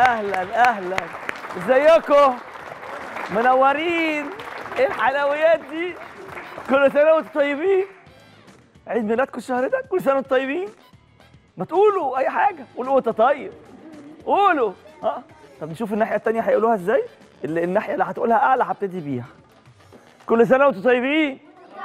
اهلا اهلا ازيكم منورين ايه الحلويات دي كل سنه وانتم طيبين عيد ميلادكم الشهر ده كل سنه وانتم طيبين ما تقولوا اي حاجه قولوا وانت طيب قولوا ها طب نشوف الناحيه التانية هيقولوها ازاي اللي الناحيه اللي هتقولها اعلى هبتدي بيها كل سنه وانتم طيبين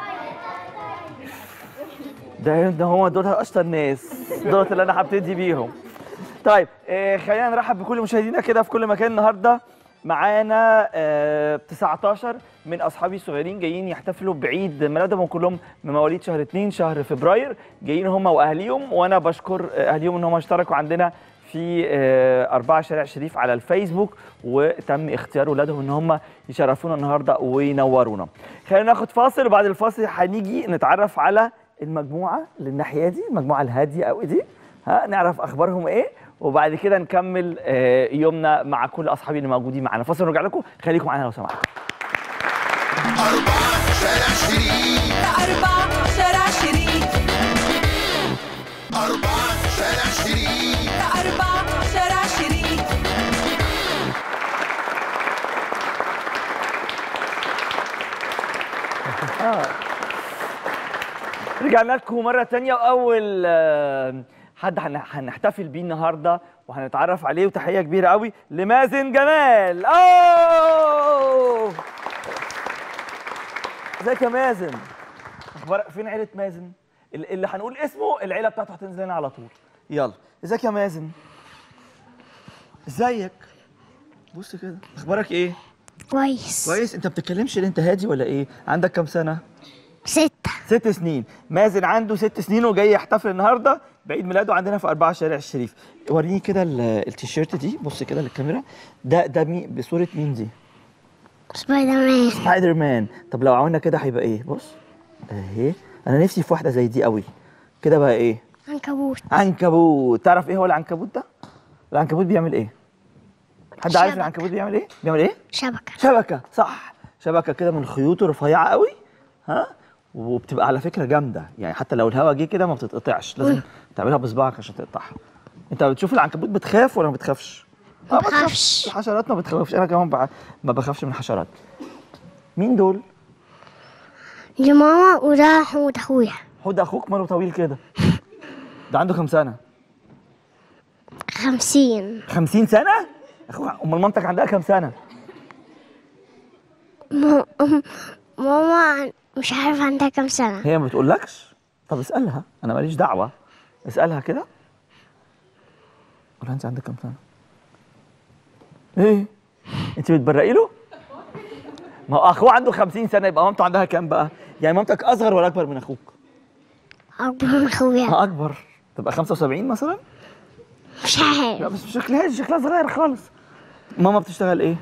ده ده هو دول اشطر ناس دول اللي انا هبتدي بيهم طيب آه خلينا نرحب بكل مشاهدينا كده في كل مكان النهارده معانا آه 19 من اصحابي الصغيرين جايين يحتفلوا بعيد ميلادهم كلهم من مواليد شهر 2 شهر فبراير جايين هم واهاليهم وانا بشكر اهاليهم ان هم اشتركوا عندنا في آه، أربعة شارع شريف على الفيسبوك وتم اختيار ولادهم ان هم يشرفونا النهارده وينورونا. خلينا ناخد فاصل وبعد الفاصل هنيجي نتعرف على المجموعه اللي الناحيه دي المجموعه الهاديه قوي دي ها نعرف اخبارهم ايه وبعد كده نكمل آه، يومنا مع كل اصحابي اللي موجودين معانا فاصل ونرجع لكم خليكم معانا لو سمحتوا أربعة شارع شريف أربعة شارع شريف أربعة شارع شريف أربعة شارع شريف رجعنا لكم مرة تانية وأول آه، حد هن- هنحتفل بيه النهاردة وهنتعرف عليه وتحية كبيرة قوي لمازن جمال أوه ازيك يا مازن أخبار فين عيلة مازن اللي اللي هنقول اسمه العيلة بتاعته هتنزل لنا على طول يلا ازيك يا مازن ازيك بص كده اخبارك ايه كويس كويس انت بتتكلمش ليه انت هادي ولا ايه عندك كام سنه ستة ست سنين مازن عنده ست سنين وجاي يحتفل النهارده بعيد ميلاده عندنا في أربعة شارع الشريف وريني كده ال- التيشيرت دي بص كده للكاميرا ده ده مين بصورة مين دي سبايدر مان سبايدر مان طب لو عملنا كده هيبقى ايه بص اهي انا نفسي في واحدة زي دي قوي كده بقى ايه عنكبوت عنكبوت تعرف ايه هو العنكبوت ده العنكبوت بيعمل ايه حد عارف شبكة. العنكبوت بيعمل ايه بيعمل ايه شبكة شبكه صح شبكه كده من خيوط رفيعه قوي ها وبتبقى على فكره جامده يعني حتى لو الهواء جه كده ما بتتقطعش لازم تعملها بصباعك عشان تقطعها انت بتشوف العنكبوت بتخاف ولا ما بتخافش ما آه، بتخافش. بخافش. الحشرات ما بتخافش انا كمان بع- ما بخافش من الحشرات مين دول دي ماما وده حمود اخويا حود اخوك ماله طويل كده ده عنده كام سنه خمسين 50 سنه اخوك امال مامتك عندها كام سنه م- م- ماما مش عارف عندها كام سنة هي ما بتقولكش طب اسالها انا ماليش دعوه اسالها كده قولها انت عندك كام سنه ايه انت بتبرقي له ما هو اخوه عنده 50 سنه يبقى مامته عندها كام بقى يعني مامتك اصغر ولا اكبر من اخوك أكبر من أخويا اه اكبر تبقى 75 مثلا مش لا عارف بس شكلها شكلها صغير خالص ماما بتشتغل ايه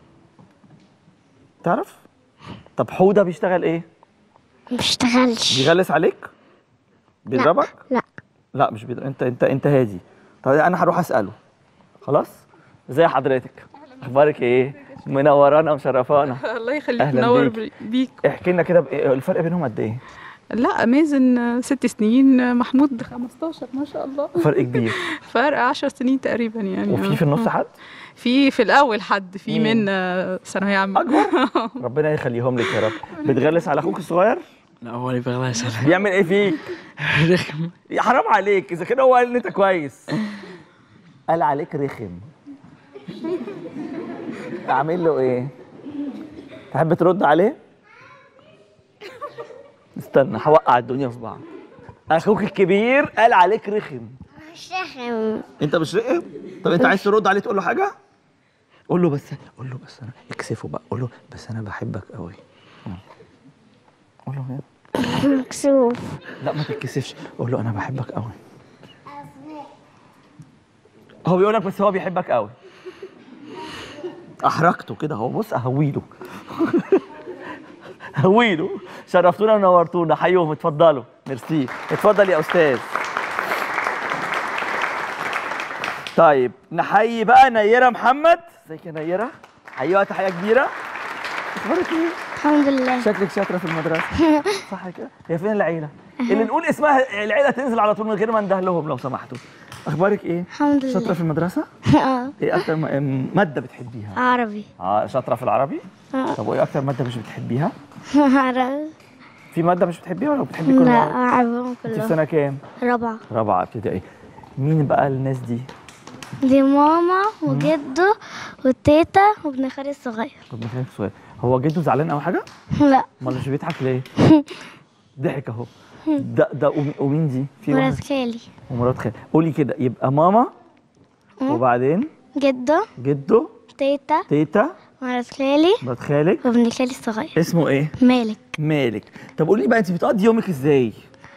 تعرف طب حوده بيشتغل ايه مبشتغلش بيغلس عليك بيضربك لا لا مش بيضرب انت انت انت هادي طب انا هروح اساله خلاص ازي حضرتك اخبارك ايه منورانا ومشرفانا الله يخليك أهلاً منور بيك. بيك احكي لنا كده بإيه- الفرق بينهم قد ايه لا مازن آه، ست سنين آه، محمود 15 ما شاء الله فرق كبير فرق 10 سنين تقريبا يعني وفي في النص حد في في الاول حد في مين؟ من آه، ثانويه عامه اكبر ربنا يخليهم لك يا رب بتغلس على اخوك الصغير لا هو اللي بيغلس على بيعمل ايه فيك رخم يا حرام عليك اذا كده هو قال ان انت كويس قال عليك رخم اعمل له ايه تحب ترد عليه استنى هوقع الدنيا في بعض اخوك الكبير قال عليك رخم مش رخم انت مش رخم طب انت عايز ترد عليه تقول له حاجه قول له بس قول له بس انا اكسفه بقى قول له بس انا بحبك قوي قول له ايه مكسوف لا ما تتكسفش قول له انا بحبك قوي هو بيقول لك بس هو بيحبك قوي احرجته كده هو بص اهويله هويله شرفتونا ونورتونا حيوهم اتفضلوا ميرسي اتفضل يا استاذ طيب نحيي بقى نيره محمد ازيك يا نيره حيوها تحيه كبيره اخبارك ايه الحمد لله شكلك شاطره في المدرسه صح كده هي فين العيله اللي نقول اسمها العيله تنزل على طول من غير ما نده لهم لو سمحتوا اخبارك ايه الحمد شاطره لله في المدرسه اه ايه اكتر م- ماده بتحبيها عربي اه شاطره في العربي آه. طب وايه اكتر ماده مش بتحبيها عربي في ماده مش بتحبيها ولا بتحبي كل لا المواد؟ عربي انت في كلهم سنه كام رابعة رابعه ابتدائي مين بقى الناس دي دي ماما وجده وتيتا وابن خالي الصغير طب نسألك سؤال هو جده زعلان او حاجه لا امال مش بيضحك ليه ضحك اهو ده ده ومي- ومين دي في مرات واحد خالي ومرات خالد قولي كده يبقى ماما وبعدين جده جده تيتا تيتا مرات خالي مرات خالك وابن خالي الصغير اسمه ايه مالك مالك طب قولي بقى انت بتقضي يومك ازاي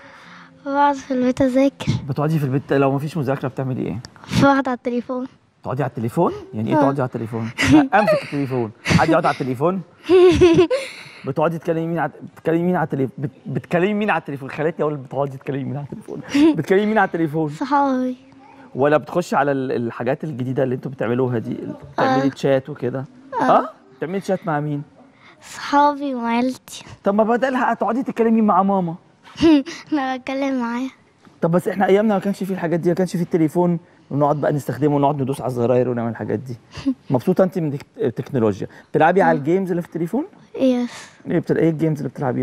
بقعد في البيت اذاكر بتقعدي في البيت لو مفيش مذاكره بتعملي ايه بقعد على التليفون تقعدي على التليفون يعني ايه آه. تقعدي على التليفون لا، امسك التليفون حد يقعد على التليفون بتقعدي تكلمي مين على بتكلمي مين على التليفون بت... بتكلمي مين على التليفون خالتني اقول بتقعدي تكلمي مين على التليفون بتكلمي مين على التليفون صحابي ولا بتخشي على ال- الحاجات الجديده اللي انتوا بتعملوها دي بتعملي تشات وكده اه بتعملي تشات مع مين صحابي وعيلتي طب ما بدلها تقعدي تتكلمي مع ماما انا بتكلم معايا طب بس احنا ايامنا ما كانش فيه الحاجات دي ما كانش فيه التليفون ونقعد بقى نستخدمه ونقعد ندوس على الزراير ونعمل الحاجات دي مبسوطه انت من التك- التكنولوجيا بتلعبي على الجيمز اللي في التليفون يس ايه بتل... ايه الجيمز اللي بتلعبيها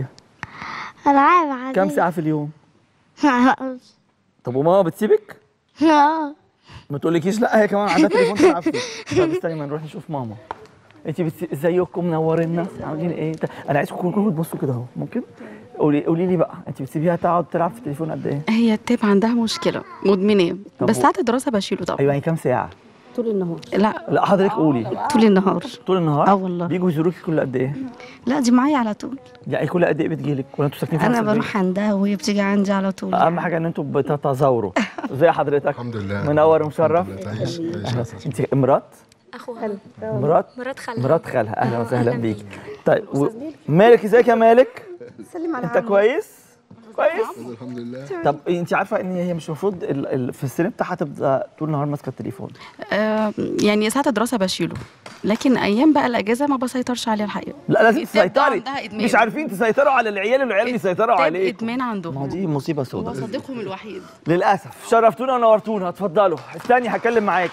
العاب عادية كام ساعه في اليوم ساعة طب وماما بتسيبك اه ما تقولكيش لا هي كمان عندها تليفون تلعب فيه طب استني ما نروح نشوف ماما انت بت... ازيكم منورينا عاملين ايه انت... انا عايزكم كلكم تبصوا كده اهو ممكن قولي قولي لي بقى انت بتسيبيها تقعد تلعب في التليفون قد ايه هي التاب عندها مشكله مدمنه طب بس و- ساعه الدراسه بشيله طبعا ايوه يعني كام ساعه طول النهار لا لا حضرتك قولي طول النهار طول النهار اه والله. بيجوا يزوروكي كل قد ايه لا دي معايا على طول يعني كل قد ايه بتجيلك ولا انتوا ساكنين في انا نفس البيت؟ بروح عندها وهي بتيجي عندي على طول اهم حاجه ان انتوا بتتزاوروا زي حضرتك الحمد لله منور ومشرف الحمد لله. تعيش تعيش يا انت مرات اخوها مرات مرات خالها مرات خالها اهلا وسهلا بيك طيب و... مالك ازيك يا مالك سلم على انت كويس كويس الحمد لله طب انت عارفه ان هي مش المفروض ال... ال... في السن بتاعها تبقى طول النهار ماسكه التليفون آه يعني ساعه الدراسه بشيله لكن ايام بقى الاجازه ما بسيطرش عليها الحقيقه لا لازم التاب ده تسيطري عندها إدمان. مش عارفين تسيطروا على العيال والعيال بيسيطروا التاب عليك ادمان ما هو عندهم دي مصيبه هو سوداء صديقهم الوحيد للاسف شرفتونا ونورتونا اتفضلوا استني هكلم معاكي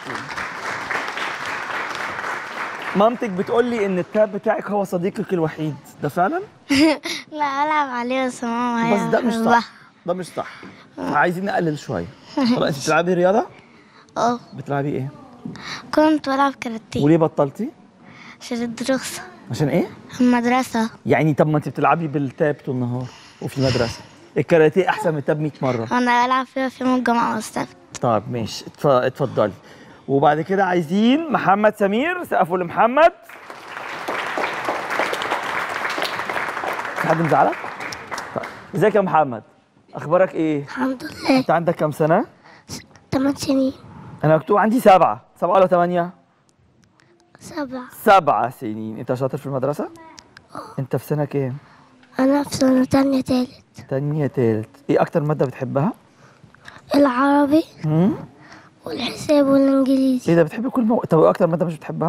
مامتك بتقول لي ان التاب بتاعك هو صديقك الوحيد ده فعلا لا العب عليه بس ماما بس هي ده مش بحبها. صح ده مش صح عايزين نقلل شويه طب انت بتلعبي رياضه اه بتلعبي ايه كنت بلعب كاراتيه وليه بطلتي عشان الدراسة عشان ايه المدرسة يعني طب ما انت بتلعبي بالتاب طول النهار وفي المدرسه الكاراتيه احسن من التاب 100 مره وانا بلعب فيها في يوم الجمعة والسبت طب ماشي اتف- اتفضلي وبعد كده عايزين محمد سمير سقفوا لمحمد في حد مزعلك؟ طيب ازيك يا محمد؟ اخبارك ايه؟ الحمد لله انت عندك كام سنة؟ 8 سنين انا مكتوب عندي سبعة، سبعة ولا ثمانية؟ سبعة سبعة سنين، انت شاطر في المدرسة؟ انت في سنة كام؟ أنا في سنة تانية تالت تانية تالت، ايه أكتر مادة بتحبها؟ العربي هم؟ والحساب والإنجليزي ايه ده بتحبي كل مو... طب ايه أكتر مادة مش بتحبها؟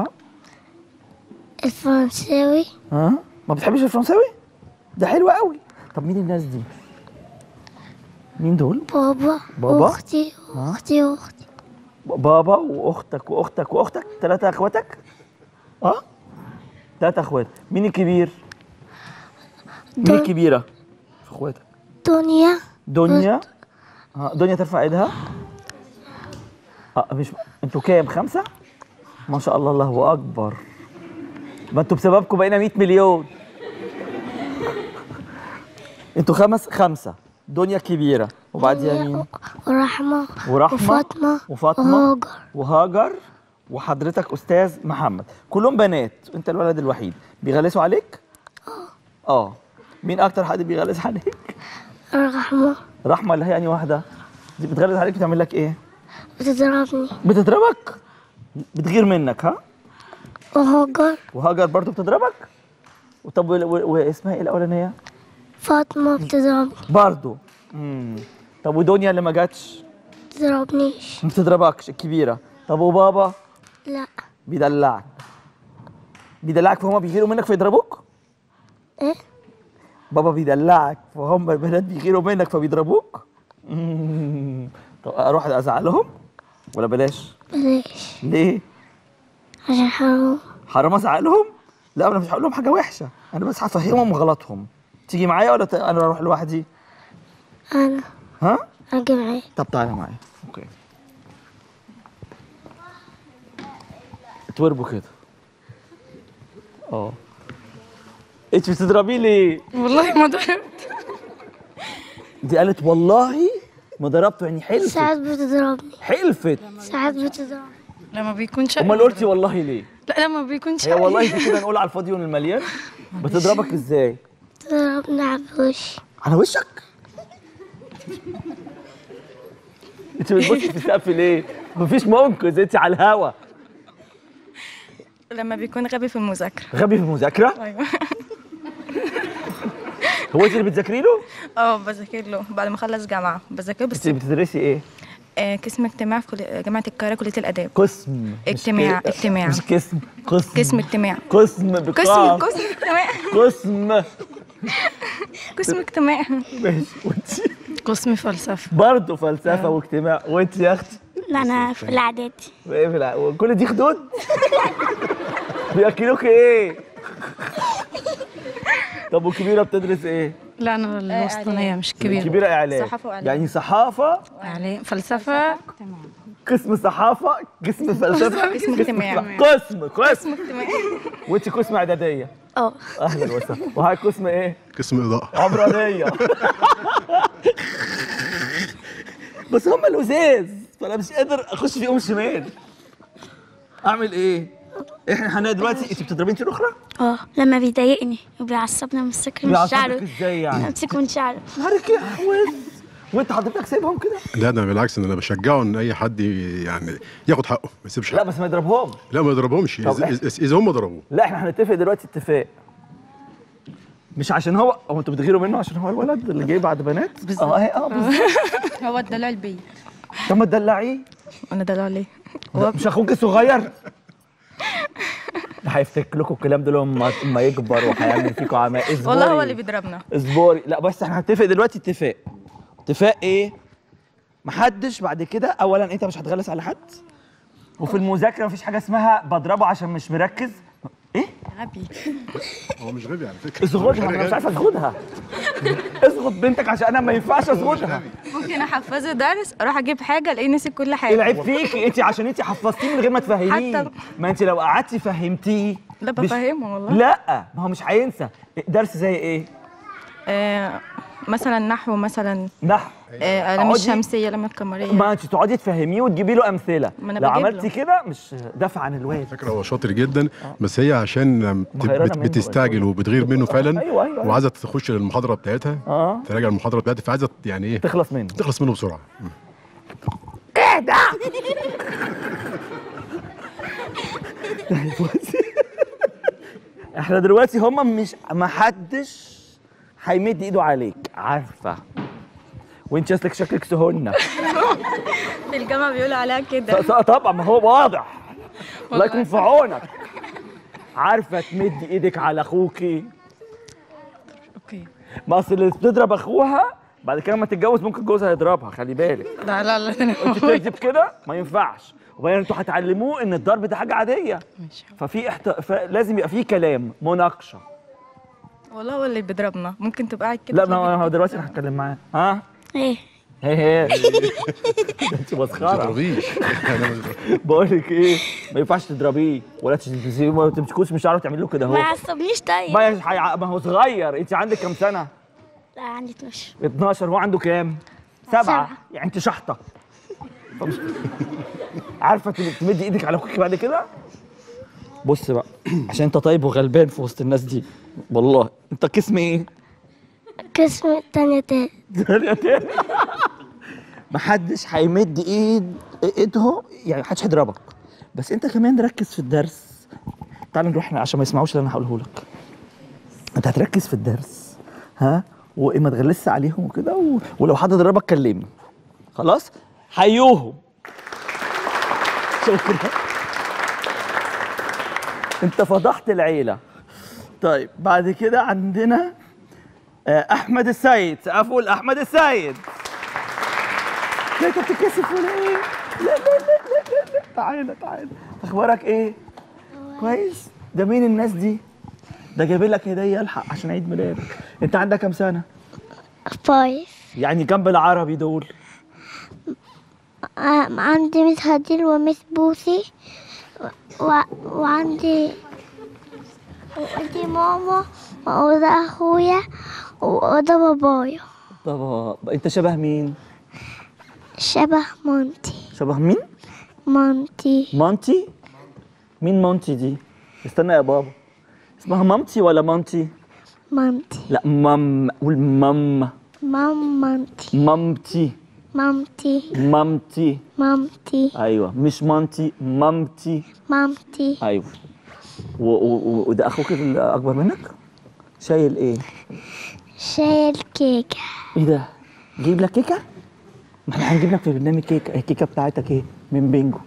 الفرنساوي ها؟ ما بتحبيش الفرنساوي؟ ده حلو قوي، طب مين الناس دي؟ مين دول؟ بابا بابا؟ وأختي وأختي وأختي بابا واختك واختك واختك ثلاثة اخواتك؟ اه؟ ثلاثة اخوات، مين الكبير؟ مين دول. الكبيرة؟ في اخواتك دنيا دنيا اه دنيا ترفع ايدها اه مش انتوا كام خمسة؟ ما شاء الله الله اكبر ما انتوا بسببكم بقينا 100 مليون انتوا خمس خمسة دنيا كبيرة وبعديها مين؟ ورحمة ورحمة وفاطمة وفاطمة وهاجر وهاجر وحضرتك استاذ محمد كلهم بنات انت الولد الوحيد بيغلسوا عليك اه مين اكتر حد بيغلس عليك رحمة رحمه اللي هي يعني واحده دي بتغلس عليك بتعمل لك ايه بتضربني بتضربك بتغير منك ها وهاجر وهاجر برضو بتضربك طب و- و- واسمها ايه الاولانيه فاطمة بتضربني برضو امم طب ودنيا اللي ما جاتش بتضربنيش ما بتضربكش الكبيره طب وبابا لا بيدلعك بيدلعك فهم بيغيروا منك فيضربوك ايه بابا بيدلعك فهم البنات بيغيروا منك فبيضربوك مم. طب اروح ازعلهم ولا بلاش بلاش ليه عشان حرام حرام ازعق لهم لا انا مش هقول لهم حاجه وحشه انا بس هفهمهم غلطهم تيجي معايا ولا ت... انا اروح لوحدي انا ها اجي معاك طب تعالى معايا اوكي اتوربوا كده اه انت بتضربيه ليه والله ما ضربت دي قالت والله ما ضربته يعني حلفت ساعات بتضربني حلفت ساعات بتضربني لما بيكونش امال قلتي والله ليه لا لما بيكونش هي والله دي كده نقول على الفاضي والمليان بتضربك ازاي بتضربني على وشي على وشك انت بتبصي في السقف ليه مفيش منقذ انت على الهوا لما بيكون غبي في المذاكرة غبي في المذاكره ايوه هو انت اللي بتذاكري له اه بذاكر له بعد ما اخلص جامعة بذاكر بس انت بتدرسي ايه آه قسم اجتماع في كلية- جامعة القاهرة كلية الآداب قسم مش اجتماع- ك- اجتماع. مش قسم قسم قسم اجتماع قسم قسم بقاف قسم اجتماع قسم قسم اجتماع ماشي وانت قسم فلسفه برضه فلسفه واجتماع وانت يا اختي لا انا في الاعدادي ايه في الع- كل دي خدود بياكلوك ايه طب والكبيره بتدرس ايه لا انا الوسطانيه مش كبيره كبيره اعلام صحافة وإعلام. يعني صحافه يعني فلسفه قسم صحافه قسم فلسفه قسم اجتماع. قسم قسم اجتماع وانت قسم اعداديه اه اهلا وسهلا وهاي قسم ايه قسم اضاءه عمرانيه بس هم لزاز فانا مش قادر اخش فيهم شمال اعمل ايه احنا هنا دلوقتي انت بتضربي انت الاخرى اه لما بيضايقني وبيعصبني امسكه من بيعصبك شعره ازاي يعني امسكه من شعره نهارك يا حوز وانت حضرتك سايبهم كده لا ده بالعكس ان انا بشجعه ان اي حد ي- يعني ياخد حقه ما يسيبش لا حقه بس ما يضربهمش لا ما يضربهمش طب إذا- إذا- اذا هم ضربوه لا احنا هنتفق دلوقتي اتفاق مش عشان هو هو انتوا بتغيروا منه عشان هو الولد اللي جاي بعد بنات اه اهي اه بالظبط هو الدلع البي طب ما تدلعيه انا دلع ليه مش اخوك الصغير هيفتك لكم الكلام ده لما لما يكبر وهيعمل فيكم عمال اصبري والله هو اللي بيضربنا اصبري لا بس احنا هنتفق دلوقتي اتفاق اتفاق ايه محدش بعد كده اولا انت مش هتغلس على حد وفي المذاكره مفيش حاجه اسمها بضربه عشان مش مركز ايه غبي هو مش غبي على فكره اصغدها انا مش عارف اصغدها اصغد بنتك عشان انا ما ينفعش اصغدها ممكن احفظه درس اروح اجيب حاجة الاقيه نسي كل ايه حاجة العيب فيكي انت عشان انت حفظتيه من غير ما تفهميه حتى- ما انت لو قعدتي فهمتيه لا مش- بفهمه والله لا ما هو مش هينسى درس زي ايه آه مثلا نحو مثلا نحو آه لام اقعدي- الشمسية لام القمرية ما انت تقعدي تفهميه وتجيبي له امثله ما أنا لو بجيب عملتي له. كده مش دافع عن الواد فكره هو شاطر جدا بس هي عشان بت- غيرانة بت- منه بتستعجل وبتغير منه فعلا أيوة، أيوة، أيوة. وعايزه تخش للمحاضره بتاعتها اه تراجع المحاضره بتاعتها فعايزه يعني ايه تخلص منه تخلص منه بسرعه احنا دلوقتي هما مش ما حدش هيمد ايده عليك عارفه وانت اصلك شكلك سهنه في الجامعة بيقولوا عليها ط- كده ط- طبعا ما هو واضح الله يكون في عونك عارفه تمد ايدك على اخوكي اوكي ما اصل اللي بتضرب اخوها بعد كده لما تتجوز ممكن جوزها يضربها خلي بالك لا لا لا أنا انت تكذب كده ما ينفعش وبعدين انتوا هتعلموه ان الضرب ده حاجه عاديه ماشي ففي احت... فلازم يبقى في كلام مناقشه والله هو اللي بيضربنا ممكن تبقى قاعد كده لا ما هو دلوقتي انا هتكلم معاه ها ايه هي هي انت ما مسخره تضربيش بقول لك ايه ما ينفعش تضربيه ولا تسيبيه ما تمسكوش مش عارف تعمل له كده ما اهو يعصبنيش طيب ما يش- حي- ما هو صغير انت عندك كام سنه لا عندي 12 12 هو عنده كام سبعة سبعة. يعني انت شحطه فمش- عارفه تم- تمدي ايدك على اخوك بعد كده بص بقى عشان انت طيب وغلبان في وسط الناس دي والله انت قسم ايه قسم التانية تاني محدش هيمد ايد ايده يعني محدش هيضربك بس انت كمان ركز في الدرس تعال نروح عشان ما يسمعوش اللي انا هقوله لك انت هتركز في الدرس ها وما تغلسش عليهم وكده و... ولو حد ضربك كلمني خلاص حيوهم شكرا انت فضحت العيله طيب بعد كده عندنا آه، احمد السيد سقفوا لاحمد السيد لا انت بتتكسف ولا ايه لا لا لا لا لا, لا. تعالى تعالى اخبارك ايه كويس ده مين الناس دي ده جايب لك هديه الحق عشان عيد ميلادك انت عندك كام سنه فايف يعني جنب العربي دول آه، عندي مس هديل ومس بوسي و... وعندي وعندي ماما وده أخويا وده بابايا طب انت شبه مين شبه مامتي شبه مين مامتي مامتي مين مامتي دي استنى يا بابا اسمها مامتي ولا مامتي مامتي لا مام قول مام مام مامتي مامتي مامتي مامتي مامتي ايوه مش مامتي مامتي مامتي ايوه و- و- و- وده اخوك الاكبر منك شايل ايه شايل كيكة ايه ده جيب لك كيكه ما احنا هنجيب لك في البرنامج كيكه الكيكه بتاعتك ايه من بينجو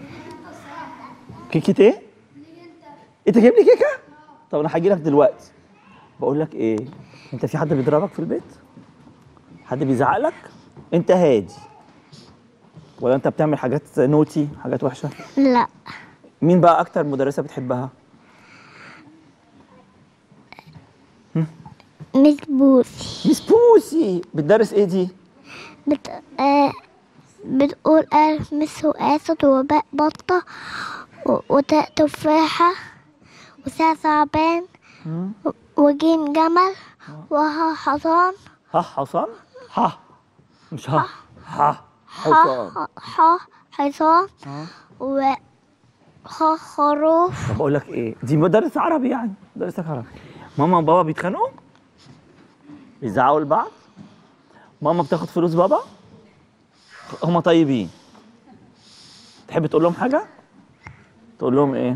كيكه ايه انت جايب لي كيكه طب انا هاجي لك دلوقتي بقول لك ايه انت في حد بيضربك في البيت حد بيزعق لك انت هادي ولا انت بتعمل حاجات نوتي حاجات وحشه لا مين بقى اكتر مدرسه بتحبها مس بوسي مس بوسي بتدرس ايه دي بت... آه بتقول ألف مس وآسد وباء بطة و- وتاء تفاحة وساء ثعبان و- وجيم جمل وها حصان ها حصان ها مش ها ها حصان ح ح حصان و خ خروف طب اقول لك ايه دي مدرس عربي يعني مدرسك عربي ماما وبابا بيتخانقوا بيزعقوا لبعض ماما بتاخد فلوس بابا هما طيبين تحب تقول لهم حاجه تقول لهم ايه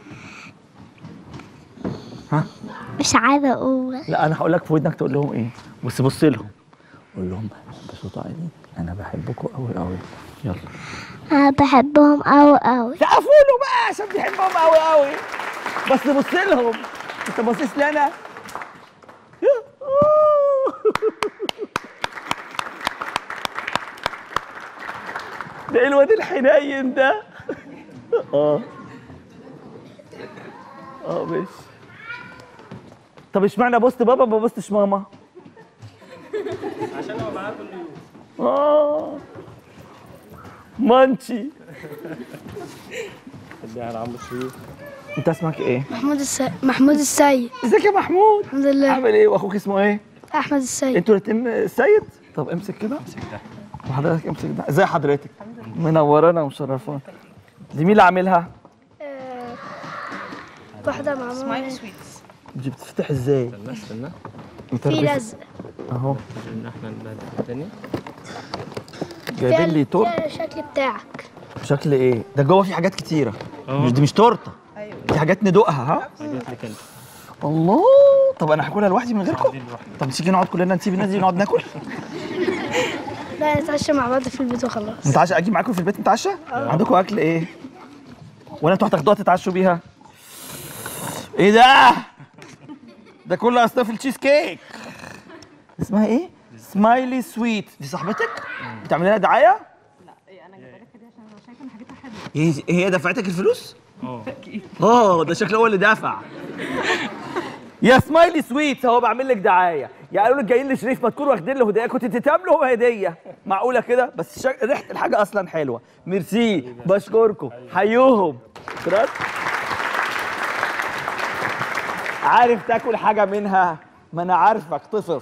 مش عايزة أقول لا انا هقول لك في ودنك تقول لهم ايه بس بص لهم قول لهم بصوت عالي انا بحبكم قوي قوي يلا أنا بحبهم أوي أوي سقفوا له بقى عشان بيحبهم قوي قوي بس بص لهم انت باصص لي انا ده ايه الواد الحنين ده اه اه ماشي طب اشمعنى بوست بابا ما بوستش ماما عشان هو معاه كل يوم اه مانشي انت اسمك ايه؟ محمود السيد محمود السيد ازيك يا محمود؟ الحمد لله عامل ايه؟ واخوك اسمه ايه؟ احمد السيد انتوا الاتنين السيد؟ طب امسك كده امسك ده وحضرتك امسك ده ازي حضرتك؟ منورانا ومشرفانا دي مين اللي عاملها؟ واحدة مع ماما دي بتفتح ازاي؟ استنى استنى في متربس- لزق اهو عشان احنا نبدأ التانية جايبين لي تورته فيها الشكل بتاعك شكل ايه؟ ده جوه في حاجات كتيره مش دي مش تورته دي حاجات ندوقها ها؟ جات لك انت الله طب انا هاكلها لوحدي من غيركم؟ طب تيجي نقعد كلنا نسيب الناس دي نقعد ناكل؟ لا نتعشى مع بعض في البيت وخلاص نتعشى اجي معاكم في البيت نتعشى؟ عندكم اكل ايه؟ ولا انتوا هتاخدوها تتعشوا بيها؟ ايه ده؟ ده كله اصناف التشيز كيك اسمها ايه؟ سمايلي سويت دي صاحبتك؟ بتعمل لها دعايه؟ لا انا جايبه لك عشان انا شايفه ان حاجتها حلوه هي دفعتك الفلوس؟ اه اه ده شكله هو اللي دافع يا سمايلي سويت هو بعمل لك دعايه يا قالوا لك جايين لشريف ما تكونوا واخدين له هديه كنت تتعاملوا هو هديه معقوله كده بس شك... ريحه الحاجه اصلا حلوه ميرسي بشكركم حيوهم شكرا عارف تاكل حاجه منها ما انا عارفك طفص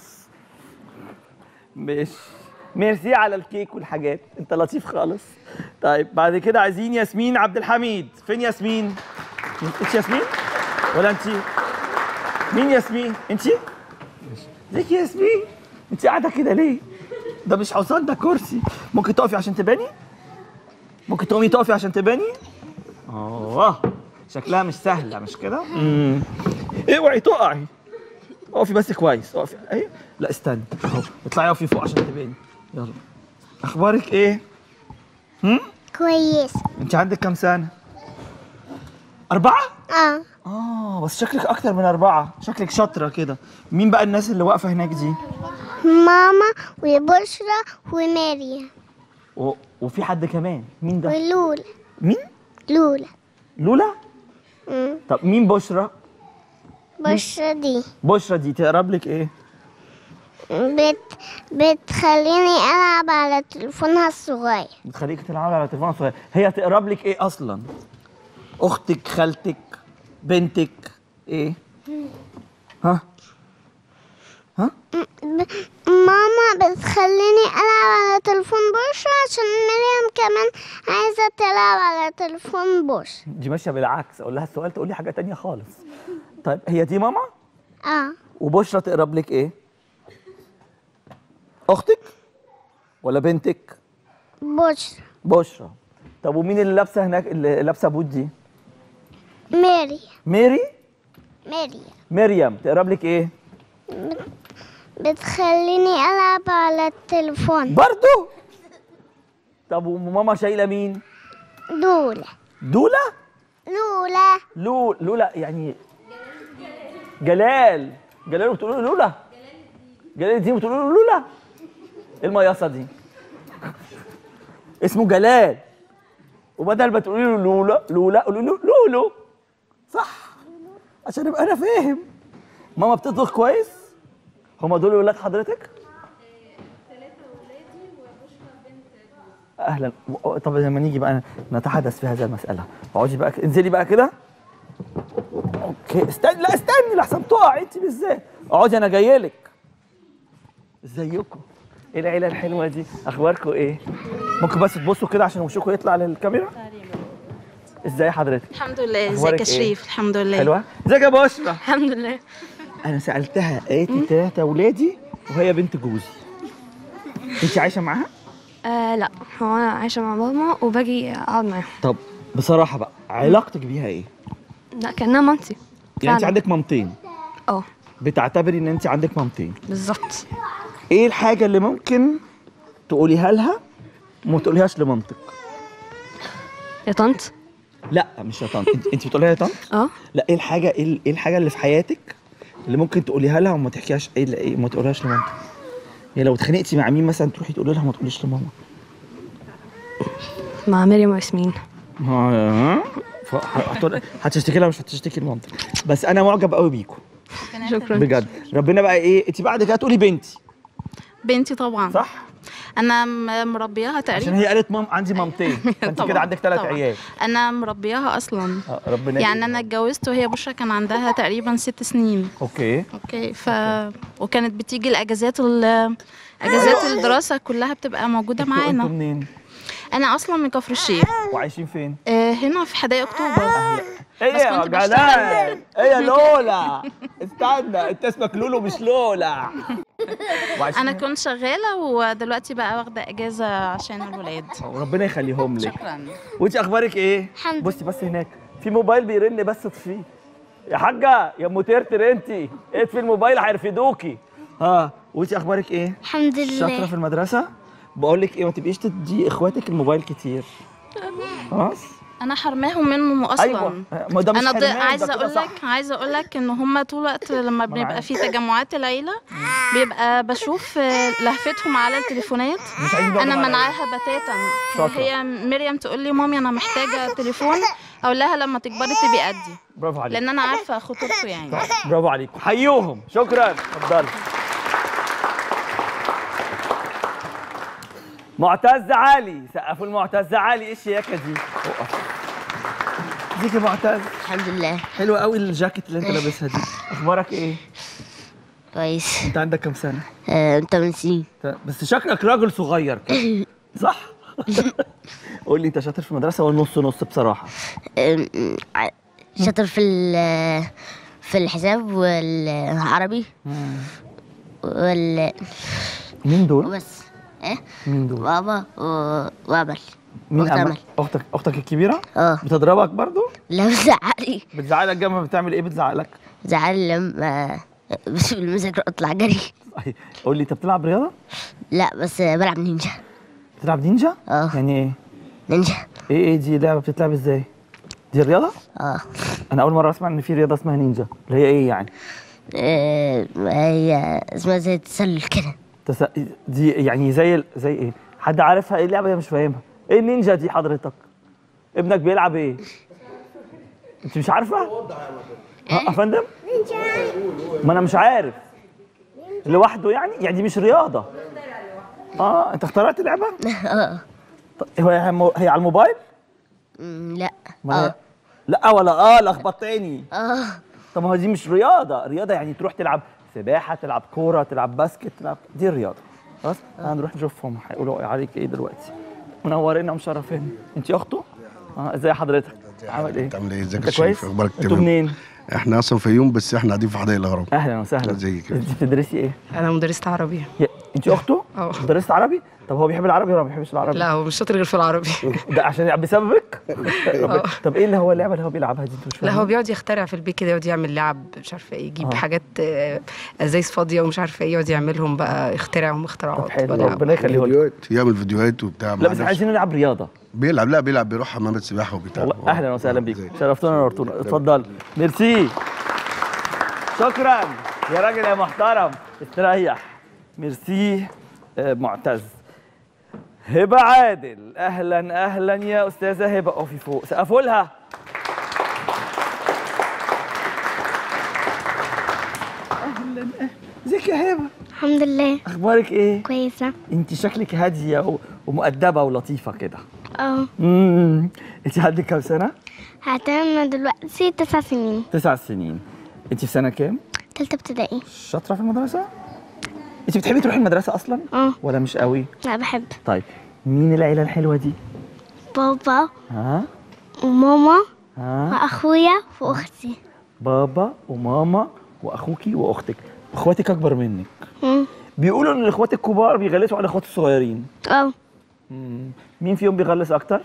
مش ميرسي على الكيك والحاجات انت لطيف خالص طيب بعد كده عايزين ياسمين عبد الحميد فين ياسمين انت ياسمين ولا انت مين ياسمين انت ازيك يا ياسمين انت قاعده كده ليه ده مش حصان ده كرسي ممكن تقفي عشان تباني ممكن تقومي تقفي عشان تباني اه شكلها مش سهله مش كده امم اوعي تقعي اقفي بس كويس اقفي ايه لا استني اهو اطلعي اقفي فوق عشان تباني يلا اخبارك ايه كويس انت عندك كام سنه اربعه اه اه بس شكلك اكتر من اربعه شكلك شاطره كده مين بقى الناس اللي واقفه هناك دي ماما وبشرى وماريا و... وفي حد كمان مين ده ولولا مين لولا لولا مم. طب مين بشرى بشرى دي بشرى دي تقرب لك ايه بت بتخليني ألعب على تليفونها الصغير بتخليك تلعبي على تليفون صغير هي تقرب لك ايه اصلا اختك خالتك بنتك ايه ها ها ب... ماما بتخليني ألعب على تليفون بشرى عشان مريم كمان عايزة تلعب على تليفون بشرى دي ماشيه بالعكس اقول لها السؤال تقول لي حاجه تانية خالص طيب هي دي ماما اه وبشرى تقرب لك ايه اختك ولا بنتك بشرى بشرى طب ومين اللي لابسه هناك اللي لابسه بوت دي ماري ميري ماري مريم تقرب لك ايه بتخليني ألعب على التليفون برضو طب وماما شايله مين لولا دوله لولا لو لولا يعني جلال جلال بتقول له لولا جلال دي بتقول له لولا ايه المياصه دي اسمه جلال وبدل ما تقولي له لولا لولا قولي له لولو صح عشان ابقى انا فاهم ماما بتطبخ كويس هما دول ولاد حضرتك اهلا طب لما نيجي بقى نتحدث في هذه المساله اقعدي بقى ك- انزلي بقى كده اوكي استني لا استني لحسن تقع انت بالذات اقعدي انا جاي لك ازيكم ايه العيله الحلوه دي اخباركم ايه ممكن بس تبصوا كده عشان وشكم يطلع للكاميرا ازاي حضرتك الحمد لله أخبارك ازيك يا إيه؟ شريف الحمد لله حلوه ازيك يا بشرى الحمد لله انا سالتها قالت لي ثلاثه اولادي وهي بنت جوزي انت عايشه معاها آه لا هو انا عايشه مع ماما وباجي اقعد معاهم طب بصراحه بقى علاقتك بيها ايه لا كانها مامتي يعني انت فعلا. عندك مامتين اه بتعتبري ان انت عندك مامتين بالظبط ايه الحاجه اللي ممكن تقوليها لها وما تقوليهاش لمامتك يا طنط لا مش يا طنط انت, انت بتقوليها يا طنط اه لا ايه الحاجه ايه ال- ايه الحاجه اللي في حياتك اللي ممكن تقوليها لها وما تحكيهاش ايه اللي- ايه ما تقولهاش لمامتك يعني لو اتخانقتي مع مين مثلا تروحي تقولي لها ما تقوليش لماما مع مريم وياسمين ها ف- هتقول- هتشتكي لها مش هتشتكي لمامتك بس انا معجب قوي بيكم شكرا بجد ربنا بقى ايه انت بعد كده تقولي بنتي بنتي طبعا صح انا م- مربياها عشان تقريبا هي قالت مام عندي مامتين فانت طبعاً، كده عندك ثلاث طبعاً. عيال انا مربياها اصلا آه، ربنا يعني يكرمك. انا اتجوزت وهي بشرى كان عندها تقريبا ست سنين اوكي اوكي ف وكانت بتيجي الاجازات ال- اجازات الدراسه كلها بتبقى موجوده انتوا- انتوا معانا منين انا اصلا من كفر الشيخ وعايشين فين آه، هنا في حدائق اكتوبر ايه بس يا كنت جلال ايه يا لولا استنى انت اسمك لولو مش لولا وعايشين انا هنا؟ كنت شغاله ودلوقتي بقى واخده اجازه عشان الولاد ربنا يخليهم لك شكرا وانت اخبارك ايه الحمد بصي بس هناك في موبايل بيرن بس اطفيه يا حاجه يا ام ترتر انت اطفي الموبايل هيرفدوكي اه وانت اخبارك ايه الحمد شاطره لله في المدرسه بقول لك ايه ما تبقيش تدي اخواتك الموبايل كتير خلاص انا حرماهم منه اصلا ايوه ما ده مش انا ض... حرمان، ده عايزه كده اقول صح. لك عايزه اقول لك ان هم طول الوقت لما أنا بنبقى عارف. في تجمعات العيله بيبقى بشوف آه، لهفتهم على التليفونات مش عايزين يقعدوا انا معايا. منعاها بتاتا شاطرة. هي مريم تقول لي مامي انا محتاجه تليفون اقول لها لما تكبري تبقي قدي برافو عليك لان انا عارفه خطورته يعني برافو عليكم حيوهم شكرا اتفضلي معتز علي سقفوا المعتز علي ايه الشياكه دي اقف ازيك يا معتز الحمد لله حلوه قوي الجاكيت اللي انت لابسها دي اخبارك ايه كويس انت عندك كام سنه آه، انت من سنين أنت- بس شكلك راجل صغير كده صح قول لي انت شاطر في المدرسه ولا نص نص بصراحه آم، ع- شاطر في ال- في الحساب والعربي وال مين دول وبس ايه مين دول بابا و- وامل مين أخت أمل؟ أمل. اختك اختك الكبيره اه بتضربك برضو لا بتزعلي بتزعلك جنب بتعمل ايه بتزعلك زعل لما بسيب المذاكرة اطلع جري قول لي انت بتلعب رياضه لا بس بلعب نينجا بتلعب نينجا اه يعني ايه نينجا ايه ايه دي لعبه بتتلعب ازاي دي الرياضه اه انا اول مره اسمع ان في رياضه اسمها نينجا اللي هي ايه يعني آه، هي اسمها زي التسلل كده تس... دي يعني زي ال- زي ايه حد عارفها ايه اللعبه دي مش فاهمها ايه النينجا دي حضرتك ابنك بيلعب ايه انت مش عارفه ها يا فندم ما انا مش عارف لوحده يعني يعني دي مش رياضه اه انت اخترعت لعبه اه طب هو هي هي على الموبايل أمم، لا ما هي- اه لا ولا اه لخبطتني اه طب ما هو دي مش رياضه رياضه يعني تروح تلعب سباحه تلعب كوره تلعب باسكت تلعب دي الرياضه خلاص هنروح نشوفهم هيقولوا عليك ايه دلوقتي منورينا ومشرفينا انت اخته اه ازي حضرتك عامل ايه عامل ايه ازيك يا انت كويس شريف اخبارك انتوا تمام منين احنا اصلا في يوم بس احنا قاعدين في حدائق الاهرام اهلا وسهلا ازيك انت بتدرسي ايه انا مدرسة عربي يا- انت اخته اه. مدرسه عربي طب هو بيحب العربي ولا ما بيحبش العربي لا هو مش شاطر غير في العربي ده عشان بسببك طب ايه اللي هو اللعبه اللي هو بيلعبها دي انت مش لا هو فاهمين؟ بيقعد يخترع في البيت كده يقعد يعمل لعب مش عارفه ايه يجيب اه. حاجات آه، ازايز فاضيه ومش عارفه ايه يقعد يعملهم بقى يخترعهم طب اختراعات حلو ولعب. ربنا يخليه لك فيديوهات يعمل فيديوهات وبتاع لا مع بس نفسه. عايزين نلعب رياضه بيلعب لا بيلعب بيروح حمامات سباحه وبتاع والله اهلا وسهلا بيكم ازيك؟ شرفتونا ونورتونا اتفضل ميرسي شكرا يا راجل يا محترم استريح ميرسي آه، معتز هبه عادل اهلا اهلا يا استاذه هبه اقفي فوق سقفوا لها اهلا اهلا ازيك يا هبه الحمد لله اخبارك ايه كويسة انت شكلك هاديه و- ومؤدبه ولطيفه كده اه امم انت عندك كام سنه هتم دلوقتي تسع سنين تسع سنين انت في سنه كام تالتة ابتدائي شاطره في المدرسه انت بتحبي تروحي المدرسة اصلا اه ولا مش قوي لا بحب طيب مين العيله الحلوه دي بابا ها وماما ها واخويا واختي بابا وماما واخوكي واختك اخواتك اكبر منك مم. بيقولوا ان الاخوات الكبار بيغلسوا على الاخوات الصغيرين اه مم. مين فيهم بيغلس اكتر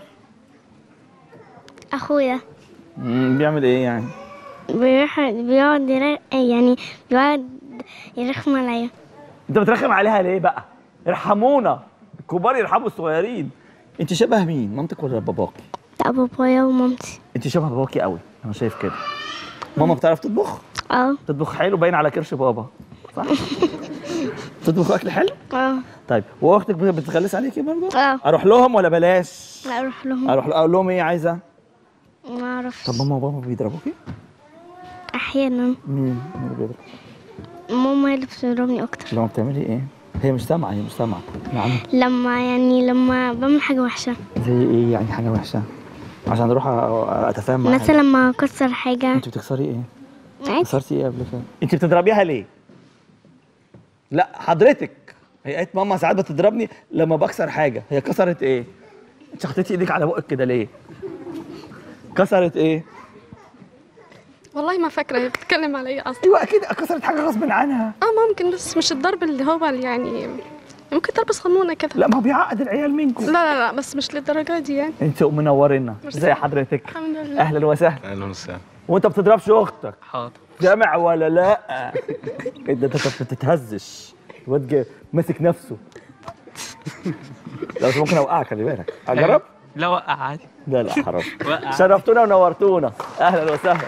اخويا مم. بيعمل ايه يعني بيروح بيقعد يرق... يعني بيقعد يرخم عليا انت بترخم عليها ليه بقى ارحمونا الكبار يرحموا الصغيرين انت شبه مين مامتك ولا باباكي لا بابايا ومامتي انت شبه باباكي قوي انا شايف كده ماما بتعرف تطبخ اه تطبخ حلو باين على كرش بابا صح تطبخ اكل حلو اه طيب واختك بتغلس عليكي برضه اه اروح لهم ولا بلاش لا اروح لهم اروح اقول لهم ايه عايزه ما اعرفش طب ماما وبابا بيضربوكي احيانا مين مين اللي بيضرب ماما هي اللي بتضربني اكتر لما بتعملي ايه هي مش سامعه هي مش سامعه نعم لما يعني لما بعمل حاجه وحشه زي ايه يعني حاجه وحشه عشان اروح أ- اتفاهم معاها مثلا لما اكسر حاجه انت بتكسري ايه عادي كسرتي ايه قبل كده انت بتضربيها ليه لا حضرتك هي قالت ماما ساعات بتضربني لما بكسر حاجه هي كسرت ايه انت حطيتي ايدك على بقك كده ليه كسرت ايه والله ما فاكرة هي بتتكلم على ايه اصلا ايوه اكيد كسرت حاجه غصب عنها اه ممكن بس مش الضرب اللي هو اللي يعني ممكن ضرب صغنونة كده لا ما هو بيعقد العيال منكم لا لا لا بس مش للدرجة دي يعني انت منورنا ميرسي. زي حضرتك الحمد لله اهلا وسهلا اهلا وسهلا وانت بتضربش اختك حاضر جامع ولا لا ايه ده انت ما بتتهزش الواد جا- ماسك نفسه لا بس ممكن اوقعك خلي بالك اجرب لا وقع عادي لا لا حرام وقع. شرفتونا ونورتونا اهلا وسهلا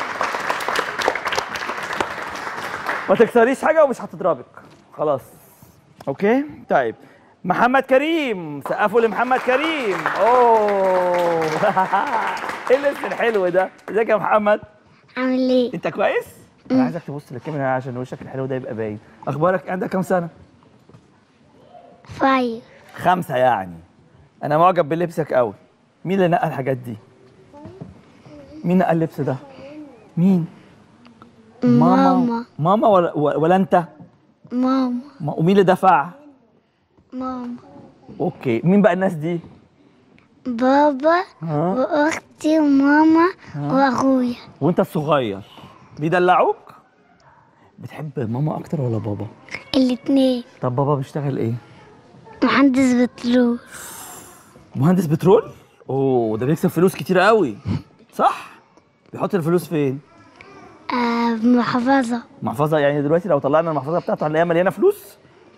ما تكسريش حاجه ومش هتضربك خلاص اوكي طيب محمد كريم سقفوا لمحمد كريم اوه ايه اللبس الحلو ده ازيك يا محمد عامل ايه انت كويس انا عايزك تبص للكاميرا عشان وشك الحلو ده يبقى باين اخبارك عندك كام سنه فايف خمسه يعني انا معجب بلبسك قوي مين اللي نقى الحاجات دي مين نقى اللبس ده مين ماما ماما ولا, ولا انت ماما ما- ومين اللي دفع ماما اوكي مين بقى الناس دي بابا ها واختي وماما واخويا وانت الصغير بيدلعوك بتحب ماما اكتر ولا بابا الاتنين طب بابا بيشتغل ايه مهندس بترول مهندس بترول اوه ده بيكسب فلوس كتير قوي صح بيحط الفلوس فين آه محفظة محفظه يعني دلوقتي لو طلعنا المحفظه بتاعته هنلاقيها مليانه فلوس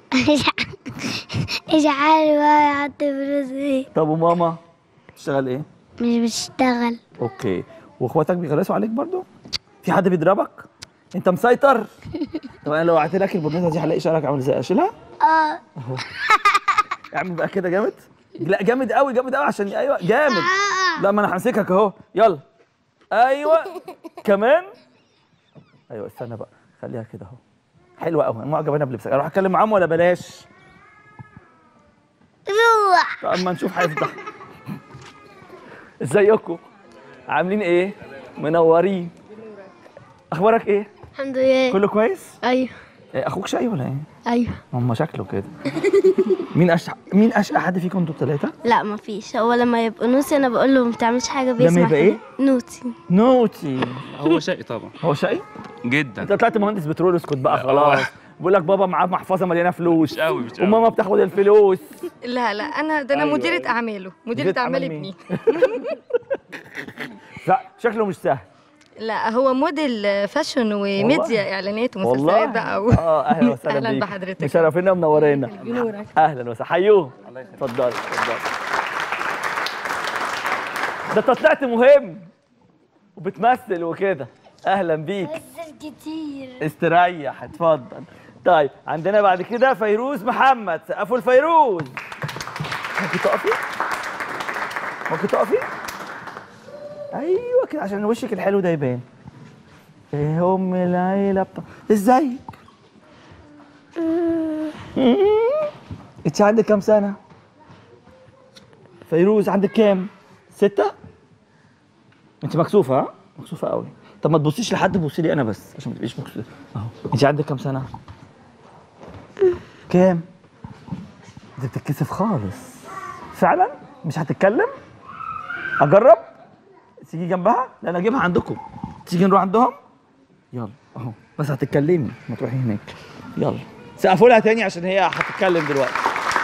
مش عارف بقى يحط فلوس ايه طب وماما بتشتغل ايه مش بتشتغل اوكي واخواتك بيغلسوا عليك برضو في حد بيضربك انت مسيطر طب انا لو قعدت لك البرنيطه دي هلاقي شعرك عامل ازاي اشيلها اه اهو اعمل بقى كده جامد لا جامد قوي جامد قوي عشان ايوه جامد لا ما انا همسكك اهو يلا ايوه كمان ايوه استنى بقى خليها كده اهو حلوه قوي انا معجب انا بلبسك اروح اتكلم معاهم ولا بلاش روح طب اما نشوف هيفتح ازيكم عاملين ايه منورين اخبارك ايه الحمد لله كله كويس ايوه إيه، اخوك شقي ولا ايه ايوه هم شكله كده مين اشقى مين اشقى حد فيكم انتوا الثلاثه لا ما فيش هو لما يبقى نوسي انا بقول له ما بتعملش حاجه بيسمع يبقى إيه؟ كده. نوتي نوتي هو شقي طبعا هو شقي جدا انت طلعت مهندس بترول اسكت بقى خلاص بقول لك بابا معاه محفظه مليانه فلوس مش قوي مش قوي وماما بتاخد الفلوس لا لا انا ده انا أيوة، مديرة أيوة. اعماله مديرة مديرة اعمال أعمال مين؟ ابني لا شكله مش سهل لا هو موديل فاشن وميديا اعلانات والله ومسلسلات بقى و... اه اهلا وسهلا أهلاً بيك. بحضرتك. مشرفينا ومنورينا بنورك اهلا وسهلا حيوهم اتفضلي اتفضلي ده انت طلعت مهم وبتمثل وكده اهلا بيك كتير استريح اتفضل طيب عندنا بعد كده فيروز محمد سقفوا الفيروز ممكن تقفي ممكن تقفي ايوه كده عشان وشك الحلو ده يبان ايه ام العيله بتاع ازيك انت عندك كام سنه فيروز عندك كام ستة انت مكسوفه ها مكسوفه قوي طب ما تبصيش لحد بصي لي انا بس عشان ما تبقيش مكسوفه اهو انت عندك كام سنه كام دي بتتكسف خالص فعلا مش هتتكلم اجرب تيجي جنبها لا انا اجيبها عندكم تيجي نروح عندهم يلا اهو بس هتتكلمي ما تروحي هناك يلا سقفوا لها تاني عشان هي هتتكلم دلوقتي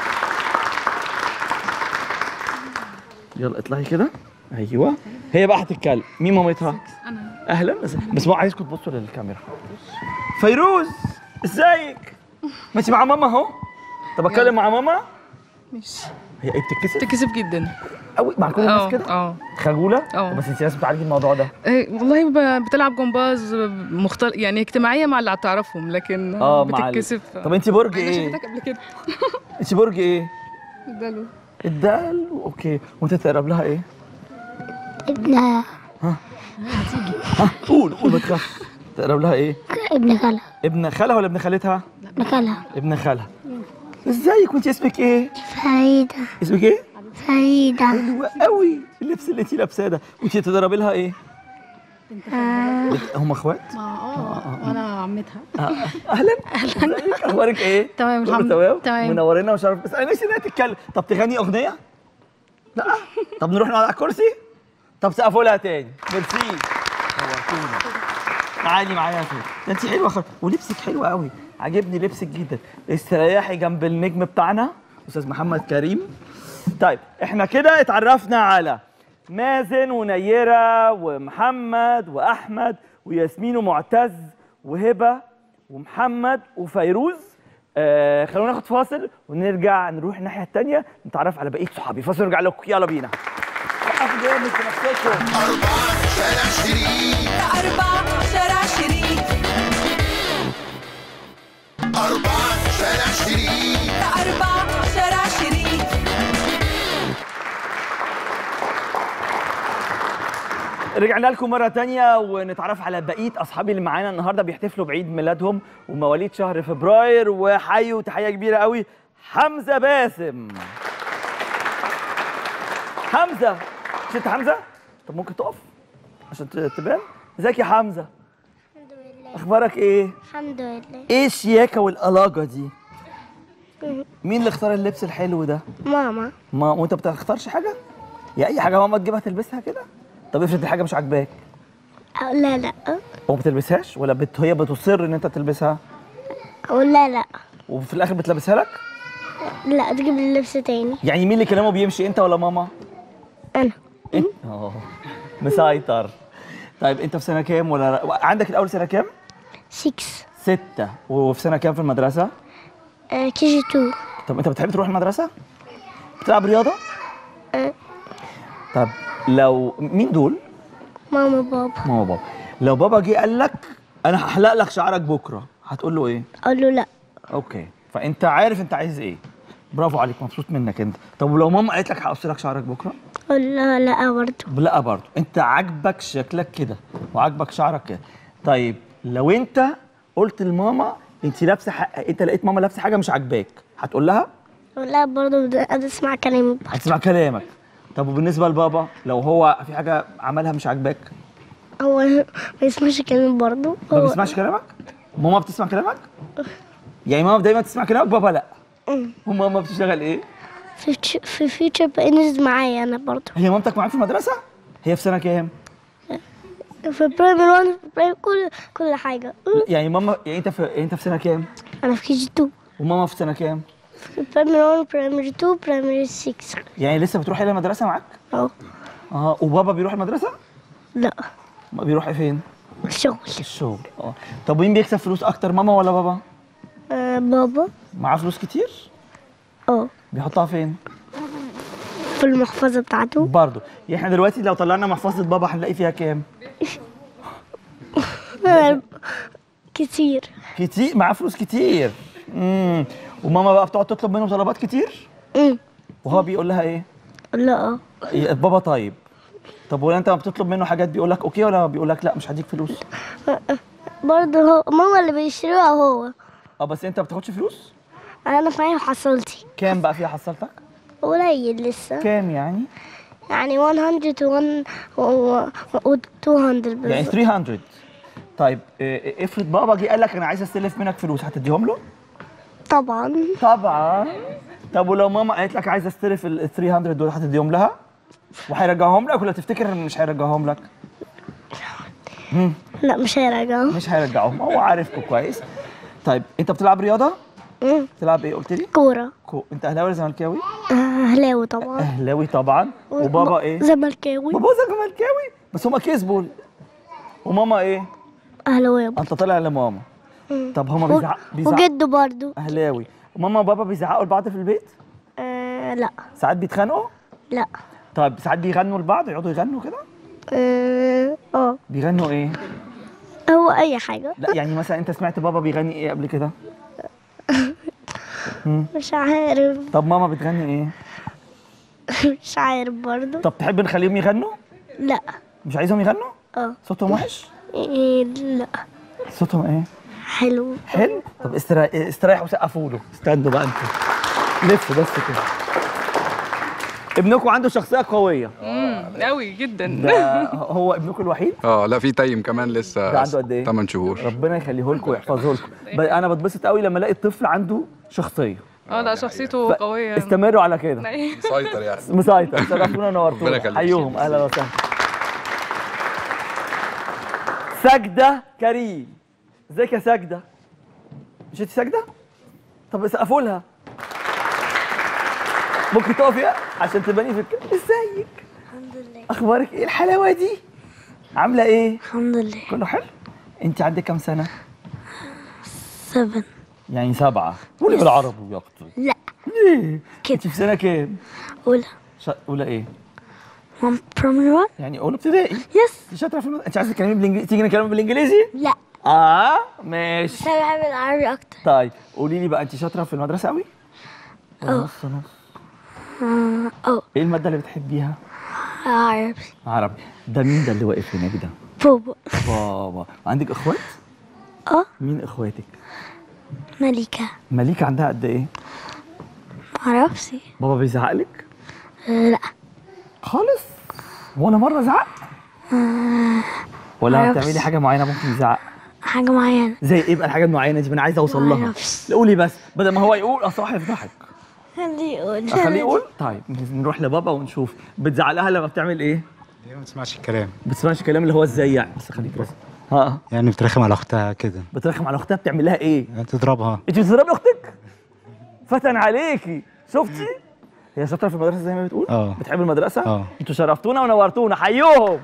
يلا اطلعي كده ايوه هي بقى هتتكلم مين مامتها انا اهلا بس بس ما عايزكم تبصوا للكاميرا فيروز ازيك ما انت مع ماما اهو طب اتكلم مع ماما مش هي ايه بتتكسف تكسب جدا قوي مع كل الناس اه كده اه خجوله اه. بس انت لازم تعالجي الموضوع ده إيه، والله ب- بتلعب جمباز مختل... يعني اجتماعيه مع اللي هتعرفهم لكن اه مع ال- بتتكسف طب انت برج انا ايه شفتك قبل كده انت برج ايه ده الدال اوكي وانت تقرب لها ايه ابن ها قول قول ما تخافش تقرب لها ايه ابن خالها ابن خالها ولا ابن خالتها ابن خالها ابن خالها ازيك وانت اسمك ايه فريدة اسمك ايه فريدة حلوة قوي اللبس اللي انت لابساه ده وانت تضربي لها ايه آه. بت- هم اخوات اه وانا عمتها اهلا اهلا اخبارك ايه تمام، كله الحمد تمام لله. تمام. منورينا وشرف بس انا نفسي انها تتكلم طب تغني اغنيه لا طب نروح نقعد على الكرسي طب سقفوا لها تاني ميرسي نورتونا. تعالي معايا يا فندم ده انت حلوه خالص ولبسك حلو قوي عاجبني لبسك جدا استريحي جنب النجم بتاعنا استاذ محمد كريم طيب احنا كده اتعرفنا على مازن ونيرة ومحمد وأحمد وياسمين ومعتز وهبة ومحمد وفيروز آه خلونا ناخد فاصل ونرجع نروح الناحية التانية نتعرف على بقية صحابي فاصل نرجع لكم يلا بينا سقفوا جامد في نفسكم أربعة شارع شريف أربعة شارع شريف رجعنا لكم مرة تانية ونتعرف على بقية أصحابي اللي معانا النهاردة بيحتفلوا بعيد ميلادهم ومواليد شهر فبراير وحيوا تحية كبيرة قوي حمزة باسم حمزة مش أنت حمزة؟ طب ممكن تقف عشان ت- تبان ازيك يا حمزة؟ أخبارك إيه؟ الحمد لله إيه الشياكة والألاجة دي؟ مين اللي اختار اللبس الحلو ده؟ ماما ما وانت ما بتختارش حاجه يا اي حاجه ماما تجيبها تلبسها كده طب افرض الحاجه مش عاجباك أقول لا لا وما بتلبسهاش ولا بت... هي بتصر ان انت تلبسها أقول لا لا وفي الاخر بتلبسها لك لا تجيب لي لبس تاني يعني مين اللي كلامه بيمشي انت ولا ماما أنا انت اه مسيطر طيب انت في سنه كام ولا عندك الاول سنه كام 6 ستة وفي سنه كام في المدرسه كي جي 2 طب انت بتحب تروح المدرسه بتلعب رياضه أه. طب لو مين دول ماما بابا ماما بابا لو بابا جه قال لك انا هحلق لك شعرك بكره هتقول له ايه أقول له لا اوكي فانت عارف انت عايز ايه برافو عليك مبسوط منك انت طب ولو ماما قالت لك هقص لك شعرك بكره لا لا برضه لا برضه انت عاجبك شكلك كده وعاجبك شعرك كده طيب لو انت قلت لماما انت لابسه ح... انت لقيت ماما لابسه حاجه مش عاجباك هتقول لها لا برضه اسمع كلامي هتسمع كلامك طب وبالنسبه لبابا لو هو في حاجه عملها مش عاجباك هو ما يسمعش كلامي برضه ما هو بيسمعش كلامك ماما بتسمع كلامك يعني ماما دايما تسمع كلامك بابا لا مم. وماما بتشتغل ايه في تش- في فيوتشر بانز معايا انا برضه هي مامتك معاك في المدرسه هي في سنه كام في برايمري 1 في برايمري كل كل حاجه يعني ماما يعني انت في يعني انت في سنه كام انا في كي جي 2 وماما في سنه كام في برايمري 1 برايمري 2 برايمري 6 يعني لسه بتروح الى المدرسه معاك اه اه وبابا بيروح المدرسه لا ما بيروح فين الشغل الشغل اه طب مين بيكسب فلوس اكتر ماما ولا بابا آه بابا معاه فلوس كتير اه بيحطها فين في المحفظه بتاعته برضه يعني احنا دلوقتي لو طلعنا محفظه بابا هنلاقي فيها كام آه، كتير كتير معاه فلوس كتير امم وماما بقى بتقعد تطلب منه طلبات كتير امم وهو بيقول لها ايه لا اه إيه، بابا طيب طب ولا انت ما بتطلب منه حاجات بيقول لك اوكي ولا بيقول لك لا مش هديك فلوس برضه هو ماما اللي بيشتريها هو اه بس انت ما بتاخدش فلوس انا معايا حصلتي كام بقى فيها حصلتك قليل لسه كام يعني يعني 100 و 1 و 200 يعني بالظبط 300 طيب إيه، افرض بابا جه قال لك انا عايز استلف منك فلوس هتديهم له طبعا طبعا طب ولو ماما قالت لك عايز استلف ال 300 دول هتديهم لها وهيرجعهم لك ولا تفتكر إن مش هيرجعهم لك مم. لا مش هيرجعوا مش هيرجعهم هو عارفكم كويس طيب انت بتلعب رياضه مم. بتلعب ايه قلت لي كورة كو. انت اهلاوي ولا زملكاوي آه، اهلاوي طبعا اهلاوي طبعا وبابا ايه زملكاوي بابا زملكاوي بس هما كسبوا وماما ايه اهلاوي انت طالع لماما مم. طب هما و- بيزعق بيزعق وجده برضو اهلاوي وماما وبابا بيزعقوا لبعض في البيت آه لا ساعات بيتخانقوا لا طيب ساعات بيغنوا لبعض يقعدوا يغنوا كده اه آه، بيغنوا ايه هو اي حاجة لا يعني مثلا انت سمعت بابا بيغني ايه قبل كده مم. مش عارف طب ماما بتغني ايه مش عارف برضو طب تحب نخليهم يغنوا لا مش عايزهم يغنوا اه صوتهم وحش إيه لا صوتهم ايه حلو حلو طب استريح استريحوا وسقفوا له استنوا بقى انتوا لفوا بس كده ابنكم عنده شخصيه قويه قوي جدا ده هو ابنكم الوحيد اه لا في تايم كمان لسه ده عنده قد ايه 8 شهور ربنا يخليه لكم ويحفظه لكم ب- انا بتبسط قوي لما الاقي الطفل عنده شخصيه اه لا شخصيته قويه استمروا على كده مسيطر يعني مسيطر شرفونا ربنا ونورتونا يخليك. حيوهم اهلا وسهلا سجده كريم ازيك يا سجده مش انت سجده طب سقفوا لها ممكن تقفي عشان تباني في الك... ازيك الحمد لله اخبارك ايه الحلاوه دي عامله ايه الحمد لله كله حلو انت عندك كام سنه سفن يعني سبعه قولي بالعربي يا اختي لا ليه كده. انت في سنه كام أولى ش... اولى ايه مام برايمري 1 يعني اولى ابتدائي يس انت شاطره في المد... انت عايزه تتكلمي بالانجليزي تيجي نتكلم بالانجليزي لا اه ماشي بس انا بحب العربي اكتر طيب قولي لي بقى انت شاطره في المدرسه قوي ولا اه. نص نص اه اه ايه الماده اللي بتحبيها عربي عربي ده مين ده اللي واقف هناك ده بابا بابا عندك اخوات اه مين اخواتك ملكة مليكه عندها قد ايه معرفش بابا بيزعق لك لا خالص ولا مره زعق ولا معرفش. بتعملي حاجه معينه ممكن يزعق حاجة معينة زي ايه بقى الحاجه المعينه دي ما انا عايز اوصل لها معرفش. لا قولي بس بدل ما هو يقول اصل هو هيفضحك خليه يقول اخليه يقول طيب نروح لبابا ونشوف بتزعق لها لما بتعمل ايه هي ما تسمعش الكلام بتسمعش الكلام اللي هو ازاي يعني بس خليك بس ها يعني بترخم على اختها كده بترخم على اختها بتعمل لها ايه تضربها انت بتضربي اختك فتن عليكي شفتي هي شاطره في المدرسه زي ما بتقول اه بتحب المدرسه اه انتوا شرفتونا ونورتونا حيوهم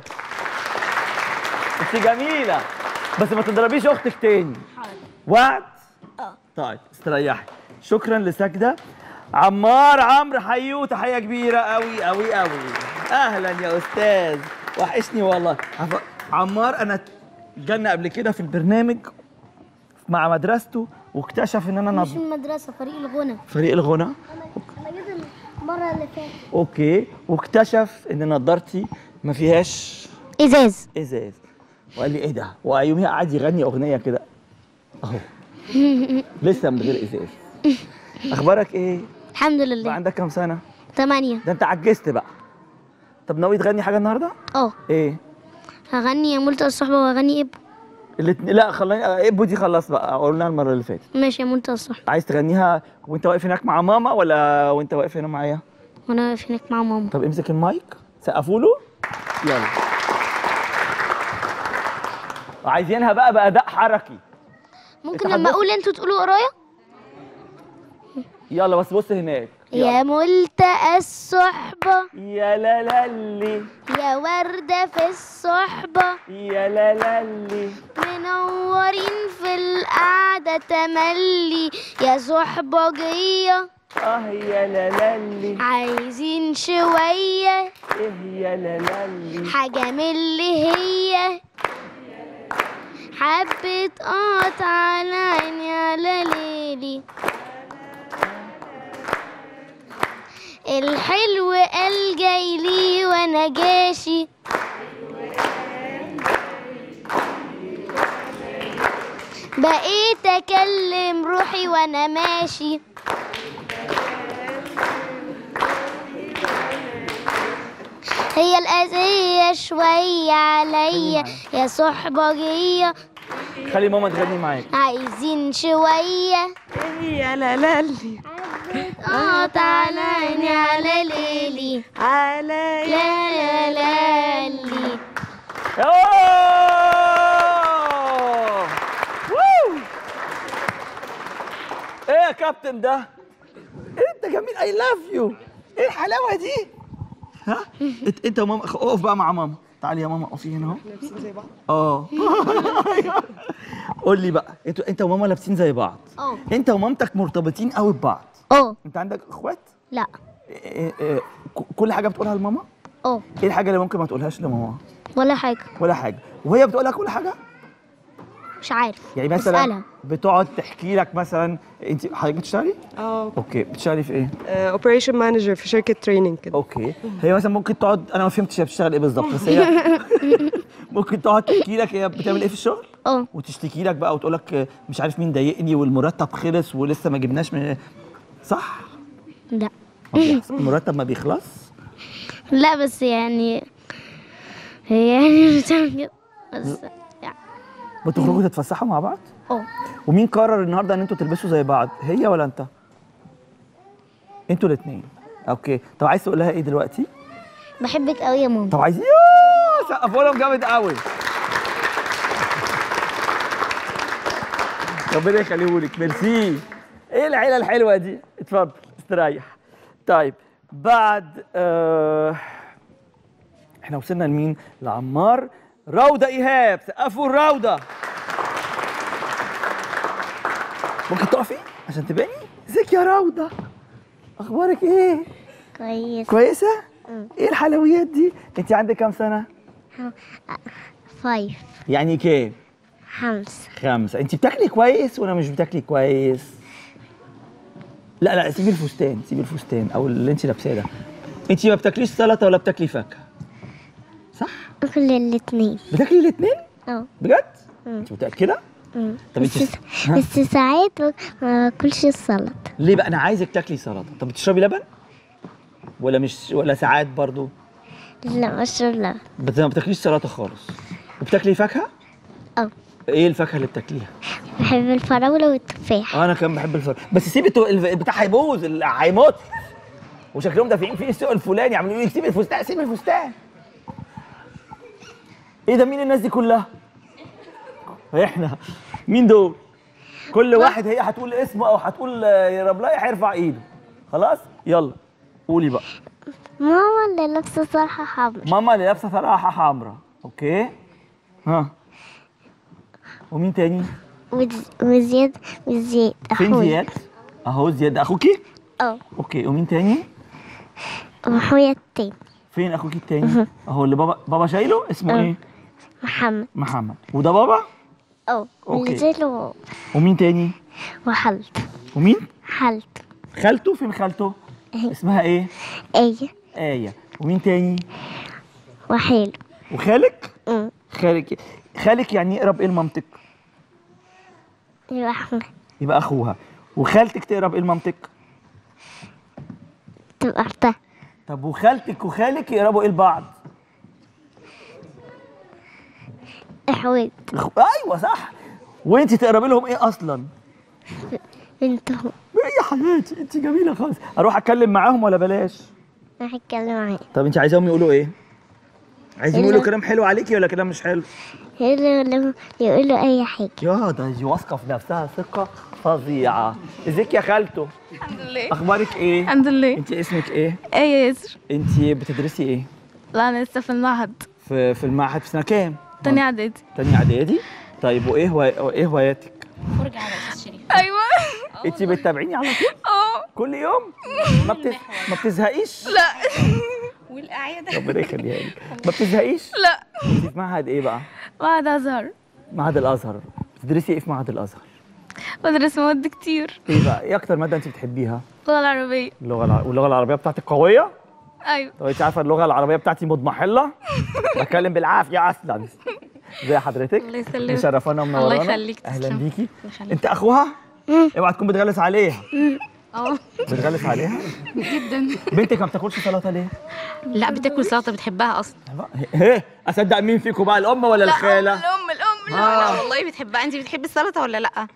انت جميله بس ما تضربيش اختك تاني وعد اه طيب استريحي شكرا لسجده عمار عمرو حيو تحيه كبيره قوي قوي قوي اهلا يا استاذ وحشني والله عف- عمار انا جالنا قبل كده في البرنامج مع مدرسته واكتشف ان انا مش نض... المدرسة فريق الغنى فريق الغنى أنا جيت المرة اللي فاتت اوكي واكتشف ان نضارتي ما فيهاش إزاز ازاز وقال لي ايه ده ويوميها قعد يغني اغنيه كده اهو لسه من غير ازاز اخبارك ايه الحمد بقى لله عندك كام سنه تمانية ده انت عجزت بقى طب ناوي تغني حاجه النهارده اه ايه هغني يا ملتقى الصحبة وهغني إب الاتنين لا خلاني ابو دي خلص بقى قلناها المره اللي فاتت ماشي يا ملتقى الصحبة عايز تغنيها وانت واقف هناك مع ماما ولا وانت واقف هنا معايا وأنا واقف هناك مع ماما طب امسك المايك سقفوا له يلا عايزينها بقى باداء حركي ممكن أنت لما هتبص- أقول أنتوا تقولوا ورايا يلا بس بص هناك يلا. يا ملتقى الصحبة يا لا لا لي يا وردة في الصحبة يا لا لا لي منورين في القعدة تملي يا صحبجية اه يا لا لا لي عايزين شوية ايه يا لا لا لي حاجة من اللي هي حبة قطع على عيني على ليلي الحلو قال جاي لي وانا جاشي بقيت اكلم روحي وانا ماشي هي الأذية شوية عليا يا صحبجية خلي ماما تغني معاك عايزين شوية يا لا لا لي قطع على عيني على ليلي على لا لا لا لي أوه! وو! ايه يا كابتن ده؟ انت جميل اي لاف يو ايه الحلاوه دي؟ ها؟ انت انت وماما خ- اقف بقى مع ماما تعالي يا ماما اقفي هنا اهو لابسين زي بعض اه قول لي بقى انت انت وماما لابسين زي بعض اه انت ومامتك مرتبطين قوي ببعض اه انت عندك اخوات؟ لا إيه إيه ك- كل حاجه بتقولها لماما؟ اه ايه الحاجه اللي ممكن ما تقولهاش لماما؟ ولا حاجة ولا حاجه وهي بتقول لك كل حاجه؟ مش عارف يعني مثلا اسألها بتقعد تحكي لك مثلا انت حضرتك بتشتغلي؟ اه اوكي بتشتغلي في ايه؟ اوبريشن مانجر في شركه تريننج كده اوكي هي مثلا ممكن تقعد انا ما فهمتش هي بتشتغل ايه بالظبط بس هي ممكن تقعد تحكي لك هي بتعمل ايه في الشغل اه وتشتكي لك بقى وتقول لك مش عارف مين ضايقني والمرتب خلص ولسه ما جبناش من صح؟ لا ما بيحصل. المرتب ما بيخلص لا بس يعني هي يعني بتعمل كده بس يعني بتخرجوا تتفسحوا مع بعض؟ اه ومين قرر النهارده ان انتوا تلبسوا زي بعض؟ هي ولا انت؟ انتوا الاثنين اوكي طب عايز تقول لها ايه دلوقتي؟ بحبك قوي يا ماما طب عايزين يوه، سقفوا لهم جامد قوي ربنا يخليه لك ميرسي ايه العيله الحلوه دي اتفضل استريح طيب بعد آه احنا وصلنا لمين لعمار روضه ايهاب سقفوا الروضه ممكن تقفي عشان تباني ازيك يا روضه اخبارك ايه كويس كويسه ايه الحلويات دي انت عندك كام سنه فايف يعني كام خمسة خمسة انت بتاكلي كويس ولا مش بتاكلي كويس لا لا سيبي الفستان سيبي الفستان او اللي انت لابساه ده انت ما بتاكليش سلطه ولا بتاكلي فاكهه صح كل الاتنين بتاكلي الاثنين اه بجد انت متاكده مم. طب انت بس, بس ساعات ما باكلش السلطة ليه بقى انا عايزك تاكلي سلطه طب بتشربي لبن ولا مش ولا ساعات برضو لا بشرب لبن بس ما بتاكليش سلطه خالص وبتاكلي فاكهه اه ايه الفاكهه اللي بتاكليها بحب الفراولة والتفاح انا كمان بحب الفراوله بس سيب التو- الف- البتاع هيبوظ ال- هيموت وشكلهم دافعين فيه السوق الفلاني عمالين يقولوا لي سيب الفستان سيب الفستان ايه ده مين الناس دي كلها احنا مين دول كل واحد هي هتقول اسمه او هتقول آه، يا ربلاي هيرفع ايده خلاص يلا قولي بقى ماما اللي لابسة طرحة حمرا ماما اللي لابسه طرحه حمراء اوكي ها ومين تاني وز- وزياد وزياد فين أخويا زياد اهو زياد ده اخوكي اه اوكي ومين تاني وأخويا التاني فين اخوك التاني اهو اللي بابا بابا شايله اسمه اه. ايه محمد محمد وده بابا اه أوكي. نزله ومين تاني وحلت ومين حلت خالته فين خالته اسمها ايه ايه آية ومين تاني وحيل وخالك أمم. خالك خالك يعني يقرب ايه لمامتك يبقى احنا يبقى اخوها وخالتك تقرب ايه لمامتك تبقى اختها طب وخالتك وخالك يقربوا ايه لبعض احويت أخو- ايوه صح وانت تقربي لهم ايه اصلا بنتهم ايه يا حياتي انت جميله خالص اروح اتكلم معاهم ولا بلاش هتكلم معايا طب انت عايزاهم يقولوا ايه عايزين إلا- يقولوا كلام حلو عليكي ولا كلام مش حلو يقولوا يقولوا اي حاجة يا ده دي واثقه في نفسها ثقه فظيعه ازيك يا خالته الحمد لله اخبارك ايه الحمد لله انت اسمك ايه ايه يا ياسر انت بتدرسي ايه لا انا لسه في المعهد في في المعهد في سنه كام تاني اعدادي تاني اعدادي طيب وايه هو... ايه هواياتك فرجة على أستاذ شريف ايوه انت بتتابعيني على طول اه كل يوم ما بت... ما بتزهقيش لا والأعياد ربنا يخليها لك ما بتزهقيش لا انت في معهد ايه بقى معهد ازهر معهد الازهر بتدرسي ايه في معهد الازهر بدرس مواد كتير ايه بقى ايه اكتر ماده انت بتحبيها اللغة العربية اللغه الع... واللغه العربيه بتاعتك قويه ايوه طب انت عارفه اللغه العربيه بتاعتي مضمحله بتكلم بالعافيه اصلا ازي حضرتك الله يسلمك. مشرفانا ومنورانا الله يخليك، اهلا تسلم. بيكي الله يخليك. انت اخوها اوعى تكون بتغلس عليها اه بتغلس عليها جدا بنتك ما بتاكلش سلطه ليه لا بتاكل سلطة بتحبها أصلا ايه اصدق مين فيكم بقى الام ولا الخاله الام الام لا آه. والله بتحبها أنت بتحبي السلطة ولا لا؟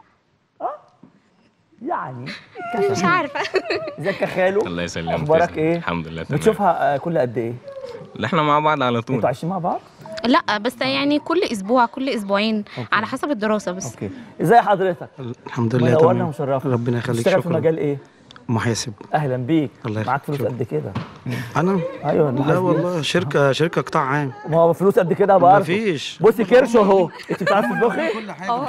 يعني مش عارفة ازيك يا خالو الله يسلمك اخبارك تسلم. ايه الحمد لله تمام بتشوفها آه، كل قد ايه لا احنا مع بعض على انتوا طول عايشين مع بعض لا بس يعني كل أسبوع كل أسبوعين على حسب الدراسة بس اوكي ازي حضرتك الحمد لله منورنا تمام ومشرفنا ربنا يخليك بتشتغل في شكرا مجال ايه محاسب اهلا بيك الله معاك يخليك. فلوس قد كده انا ايوه لا المحاسبين. والله شركه شركه قطاع عام ما هو فلوس قد كده بقى مفيش بصي كرش اهو انت بتعرفي تطبخي كل حاجه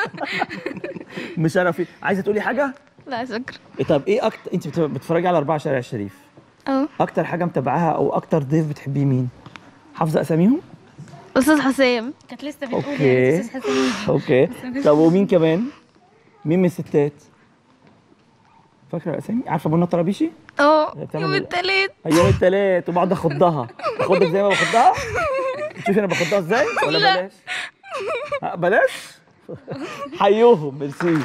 مش عارفه عايزه تقولي حاجه لا شكرا إيه طب ايه اكتر انت بت- بتتفرجي على اربعه شارع الشريف اه اكتر حاجه متابعاها او اكتر ضيف بتحبيه مين حافظه اساميهم استاذ حسام كانت لسه بتقول أوكي. يعني أستاذ حسن اوكي طب ومين كمان مين من الستات فاكره اسامي عارفه منى طرابيشي اه بتعمل يوم إيه؟ التلات يوم التلات وبقعد اخضها اخدك زي ما باخدها شوفي انا باخدها ازاي ولا لا. بلاش آه، بلاش حيوهم ميرسي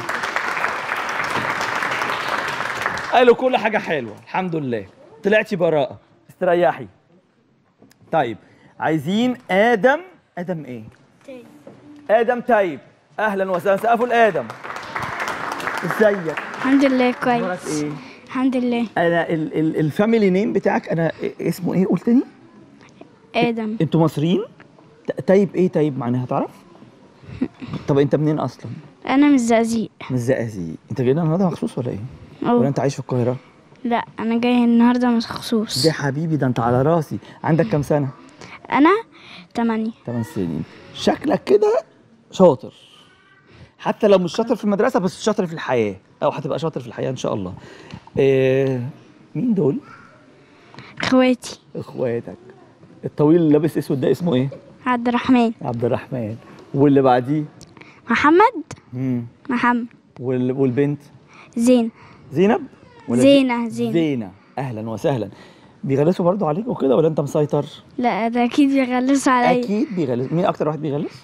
قالوا كل حاجه حلوه الحمد لله طلعتي براءه استريحي طيب عايزين ادم ادم ايه ادم طيب اهلا وسهلا سقفوا لادم ازيك الحمد لله اخبارك كويس ايه الحمد لله انا ال- ال- الفاميلي نيم بتاعك انا إيه- اسمه ايه قلت تاني آدم انتوا مصريين ت- طيب ايه طيب معناها تعرف طب انت منين اصلا أنا من الزقازيق من الزقازيق انت جاي لنا النهارده مخصوص ولا ايه ولا أو انت عايش في القاهره لا أنا جاي النهاردة مخصوص ده حبيبي ده انت على راسي عندك كام سنه أنا تمانية 8 سنين شكلك كده شاطر حتى لو مش شاطر في المدرسه بس شاطر في الحياه او هتبقى شاطر في الحياه ان شاء الله إيه مين دول إخواتي اخواتك الطويل اللي لابس اسود ده اسمه ايه عبد الرحمن عبد الرحمن واللي بعديه محمد مم. محمد وال... والبنت زين زينب ولا زينة زي- زينة زينة اهلا وسهلا بيغلسوا برضو عليك وكده ولا انت مسيطر لا ده أكيد بيغلسوا عليا اكيد بيغلس مين اكتر واحد بيغلس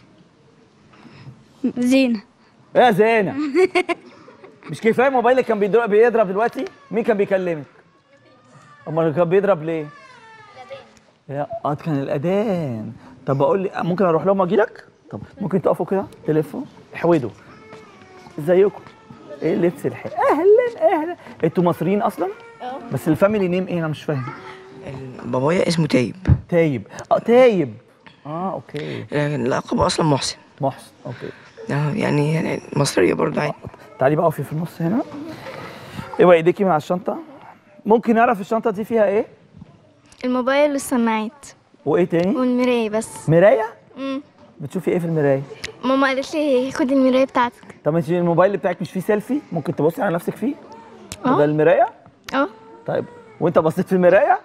زينة يا زينة مش كفايه موبايلك كان بيضرب بيضرب دلوقتي مين كان بيكلمك امال كان بيضرب ليه يا اه كان الاذان طب بقول لي ممكن اروح لهم واجي لك طب ممكن تقفوا كده تلفوا احودوا ازيكم ايه اللبس الحلو اهلا اهلا انتوا مصريين اصلا بس الفاميلي نيم ايه انا مش فاهم بابايا اسمه تايب تايب اه تايب اه اوكي لكن لقبه اصلا محسن محسن اوكي اه يعني يعني مصريه برضه عادي تعالي بقى اقفي في النص هنا اوعي ايديكي من على الشنطه ممكن نعرف الشنطه دي فيها ايه الموبايل والسماعات وايه تاني والمراية بس مرايه مم. بتشوفي ايه في المرايه ماما قالت لي خدي المراية بتاعتك طب انت الموبايل بتاعك مش فيه سيلفي ممكن تبصي على نفسك فيه اه. ده المرايه اه طيب وانت بصيت في المرايه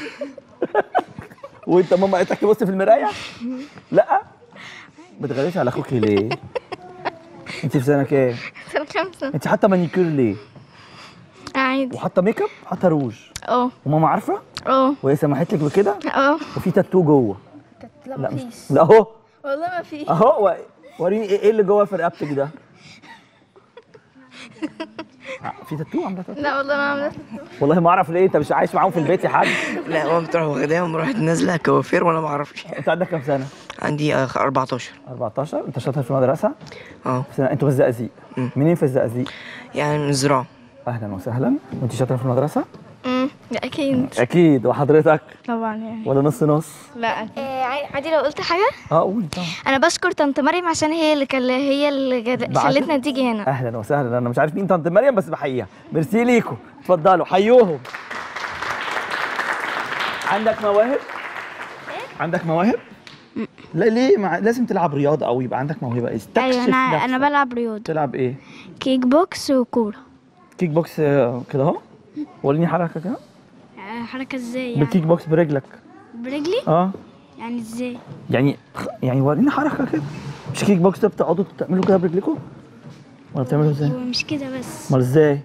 وانت ماما قالت لك تبص في المرايه لا بتغلسي على اخوكي ليه انت في سنه كام سنة كام سنة انت حاطه مانيكير ليه عادي وحاطه ميك اب حاطه روج اه وماما عارفه اه وهي سمحت لك بكده اه وفي تاتو جوه لا لا مش مفيش لا اهو والله ما في اهو و- وريني ايه إيه اللي جوه في رقبتك ده آه، في تاتو عامله تاتو لا والله ما عملت والله ما اعرف ليه انت مش عايش معاهم في البيت يا حاج لا ماما بتروح واخداهم رحت نازله كوافير وانا ما اعرفش انت عندك كام سنه عندي آه، 14 14 انت شاطر في المدرسه اه في سنة... انتوا في الزقازيق مم. منين في الزقازيق يعني من الزراعه اهلا وسهلا وانت شاطره في المدرسه امم لا اكيد اكيد وحضرتك طبعا يعني ولا نص نص لا اكيد عادي لو قلت حاجة اه قولي طبعا انا بشكر طنط مريم عشان هي اللي كان هي اللي جد- بعتت- خلتنا تيجي هنا اهلا وسهلا انا مش عارف مين طنط مريم بس بحييها ميرسي ليكم اتفضلوا حيوهم عندك مواهب عندك مواهب لا ليه مع... لازم تلعب رياضه او يبقى عندك موهبه استكشف ايوه انا نفسك. انا بلعب رياضه تلعب ايه كيك بوكس وكوره كيك بوكس آه، كده اهو وريني حركه كده آه، حركه ازاي يعني بالكيك بوكس برجلك برجلي اه يعني ازاي يعني يعني وريني حركه كده مش كيك بوكس ده بتقعدوا تعملوا كده برجلكم ولا بتعملوا ازاي هو مش كده بس امال ازاي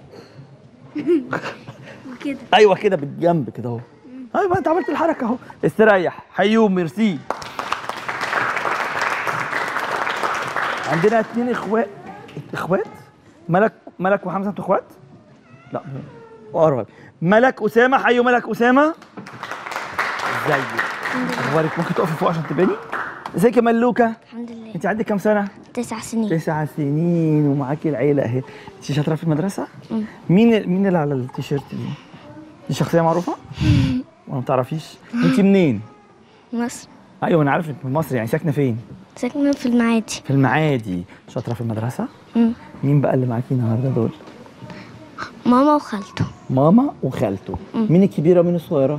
وكده ايوه كده بالجنب كده اهو ايوه انت عملت الحركه اهو استريح حيوم ميرسي عندنا اتنين اخوات اخوات ملك ملك وحمزه انتوا اخوات لا قرب ملك اسامه حيوا ملك اسامه ازيك اخبارك ممكن تقفي فوق عشان تباني ازيك يا ملوكه الحمد لله انت عندك كام سنه تسع سنين تسع سنين ومعاكي العيله اهي انت شاطره في المدرسه مم. مين مين اللي على التيشيرت دي دي شخصيه معروفه ولا ما تعرفيش انت منين مصر ايوه انا عارف انك من مصر يعني ساكنه فين ساكنه في المعادي في المعادي شاطره في المدرسه مم. مين بقى اللي معاكي النهارده دول ماما وخالته ماما وخالته مم. مين الكبيره ومين الصغيره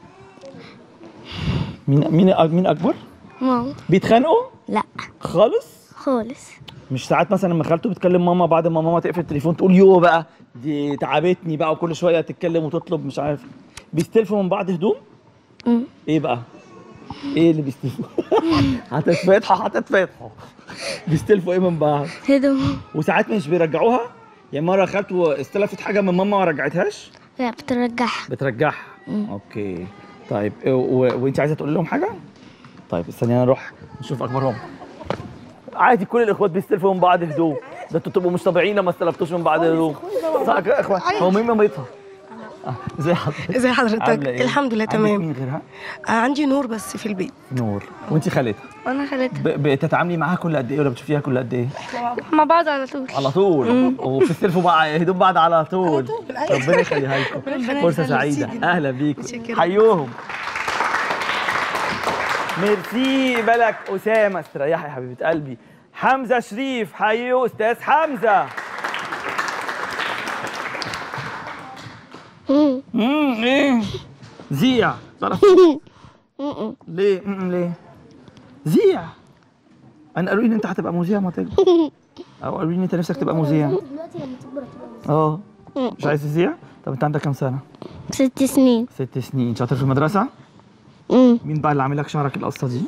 مين مين مين اكبر ماما بيتخانقوا لا خالص خالص مش ساعات مثلا لما خالته بتكلم ماما بعد ما ماما تقفل التليفون تقول يو بقى دي تعبتني بقى وكل شويه تتكلم وتطلب مش عارف بيستلفوا من بعض هدوم مم. ايه بقى ايه اللي بيستلفوا هتتفتحوا هتتفتحوا بيستلفوا ايه من بعض هدوم وساعات مش بيرجعوها يعني مره خالته استلفت حاجه من ماما ما رجعتهاش لا بترجعها بترجعها مم. اوكي طيب و... و... وانت عايزه تقول لهم حاجه طيب استني انا نروح نشوف اخبارهم عادي كل الاخوات بيستلفوا من بعض هدوم ده انتوا تبقوا مش طبيعيين لما استلفتوش من بعض هدوم صح كده يا اخوات هو مين مامتها آه، ازي حضرتك ازي حضرتك عاملة إيه؟ الحمد لله عندك تمام مين غيرها آه، عندي نور بس في البيت نور وانت خالتها وانا خالتها ب... بتتعاملي معاها كل قد ايه ولا بتشوفيها كل قد ايه مع بعض على طول على طول وبتستلفوا بقى هدوم بعض على طول ربنا يخليها لكم فرصه سعيده اهلا بيكم حيوهم ميرسي ملك اسامه استريحي يا حبيبه قلبي حمزه شريف حيو استاذ حمزه امم ايه زيع تعرف ليه مم، ليه زيع انا قالوا لي ان انت هتبقى مذيع ما تكبر او قالوا لي ان انت نفسك تبقى مذيع اه مش عايز تذيع طب انت عندك كام سنه ست سنين ست سنين شاطر في المدرسه مم. مين بقى اللي عامل لك شعرك القصه دي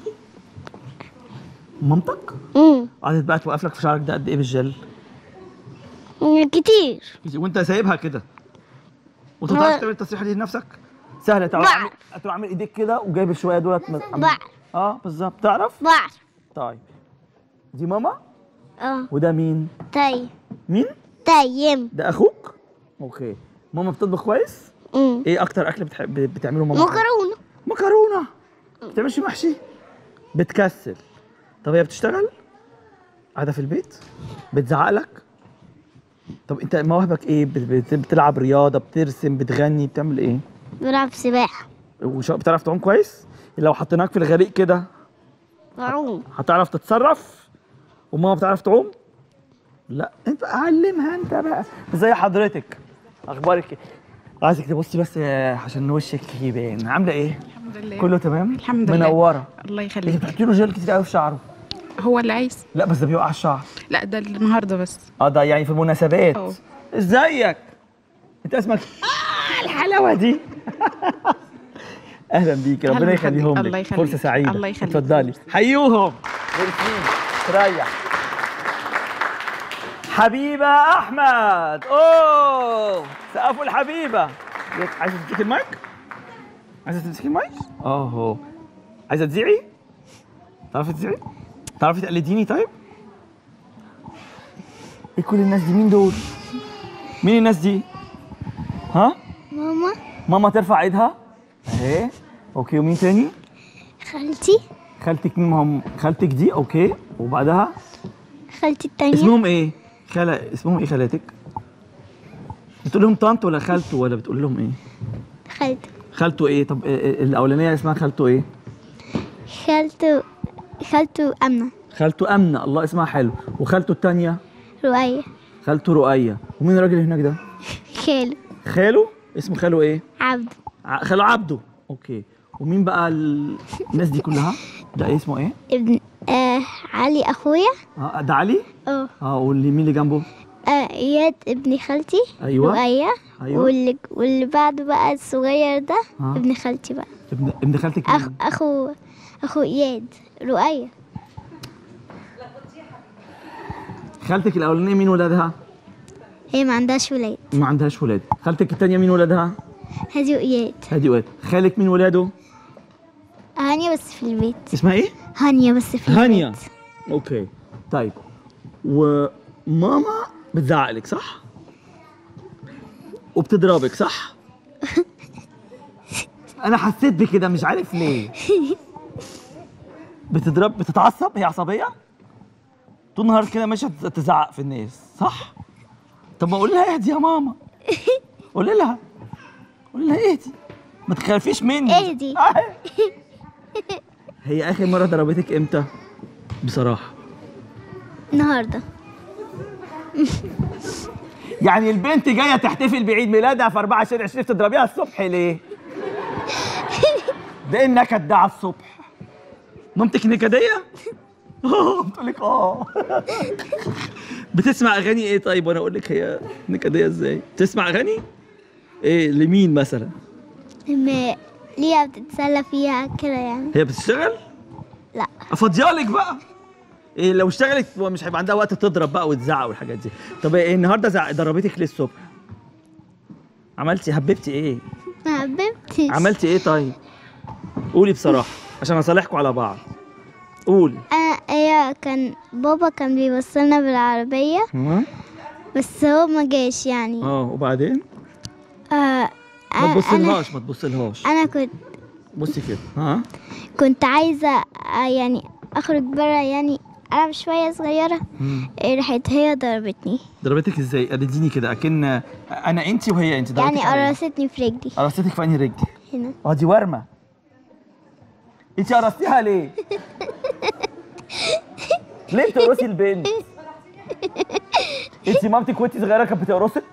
مامتك مم. قعدت بقى توقف لك في شعرك ده قد ايه بالجل كتير وانت سايبها كده وانت ما بتعرفش تعمل التسريحه دي لنفسك سهله تعرف بعرف. عامل تروح عامل ايديك كده وجايب شويه دولت من- بعرف. اه بالظبط تعرف بعرف طيب دي ماما اه وده مين تاي مين تايم ده اخوك اوكي ماما بتطبخ كويس مم. ايه اكتر اكل بتحب بتعمله ماما مكرونه مكرونه ما بتعملش محشي بتكسل طب هي بتشتغل قاعده في البيت بتزعق لك طب انت مواهبك ايه بت- بت- بتلعب رياضه بترسم بتغني بتعمل ايه بلعب سباحه وش- بتعرف تعوم كويس لو حطيناك في الغريق كده بعوم هتعرف تتصرف وماما بتعرف تعوم لا انت علمها انت بقى زي حضرتك اخبارك ايه عايزك تبصي بس آه، عشان وشك يبان عامله ايه الحمد لله كله تمام الحمد لله منوره الله انت يخليك بتحطي له جل كتير قوي في شعره هو اللي عايز لا بس ده بيوقع الشعر لا ده النهارده بس اه ده يعني في مناسبات اه. ازيك انت اسمك آه الحلاوه دي اهلا بيك ربنا أهلا بحضرتك. يخليهم الله لك يخليك. فرصه سعيده الله يخليك. اتفضلي حيوهم ميرسي تريح حبيبه احمد اوه سقفوا الحبيبه عايزه تمسكي المايك عايزه تمسكي المايك اهو عايزه تذيعي تعرفي تذيعي تعرفي تقلديني طيب ايه كل الناس دي مين دول مين الناس دي ها ماما ماما ترفع ايدها اهي اوكي ومين تاني خالتي خالتك مين هم خالتك دي اوكي وبعدها خالتي التانية اسمهم ايه خالة اسمهم ايه خالاتك بتقول لهم طنط ولا خالته ولا بتقول لهم ايه خالته خالته ايه طب إيه- إيه الاولانيه اسمها خالته ايه خالته خالته أمنة خالته امنه الله اسمها حلو وخالته الثانيه رؤية خالته رؤيه ومين الراجل اللي هناك ده خاله خاله اسمه خاله ايه عبد ع- خاله عبده اوكي ومين بقى ال- الناس دي كلها ده إيه اسمه ايه ابن آه علي أخويا اه ده علي اه اه واللي مين اللي جنبه آه، إياد ابن خالتي أيوة. رؤية أيوة. واللي واللي بعده بقى الصغير ده آه. ابن خالتي بقى ابن ابن خالتك أخ مين أخو أخو إياد رؤية خالتك الاولانيه مين ولادها هي ما عندهاش ولاد ما عندهاش ولاد خالتك الثانيه مين ولادها هذه وإياد هادي ولاد خالك مين ولاده هانيا بس في البيت اسمها ايه هانيا بس في البيت هانيا اوكي طيب وماما بتزعق لك صح وبتضربك صح انا حسيت بكده مش عارف ليه بتضرب بتتعصب هي عصبيه طول النهار كده ماشيه تزعق في الناس صح طب ما قول لها اهدي يا ماما قول لها قول لها اهدي ما تخافيش مني اهدي هي اخر مره ضربتك امتى بصراحه النهارده يعني البنت جايه تحتفل بعيد ميلادها في 24 20 تضربيها الصبح ليه؟ ده ايه النكد ده على الصبح؟ مامتك نكديه؟ اه بتقول لك اه بتسمع اغاني ايه طيب وانا اقول لك هي نكديه ازاي؟ بتسمع اغاني؟ ايه لمين مثلا؟ ما ليها بتتسلى فيها كده يعني هي بتشتغل؟ لا افضيالك بقى إيه لو اشتغلت مش هيبقى عندها وقت تضرب بقى وتزعق والحاجات دي طب ايه النهارده زع- ضربتك ليه الصبح عملتي هببتي ايه ما حبيبتيش عملتي ايه طيب قولي بصراحه عشان اصالحكم على بعض قولي انا هي كان بابا كان بيوصلنا بالعربية بس هو ما جاش يعني اه وبعدين آه ما أنا- تبصلهاش ما تبصلهاش انا كنت بصي كده ها كنت عايزة آه، يعني اخرج برا يعني العب شوية صغيرة مم. إيه، راحت هي ضربتني ضربتك ازاي اديني كده اكن انا انت وهي انت ضربتك يعني على إيه؟ قرصتني في رجلي قرصتك في انهي رجل هنا اه دي ورمه انت قرصتيها ليه ليه بتقرصي البنت انت مامتك وانت صغيره كانت بتقرصك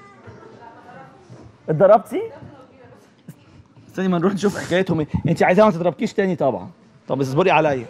اتضربتي استني ما نروح نشوف حكايتهم ايه انت عايزاها ما تضربكيش تاني طبعا طب اصبري عليا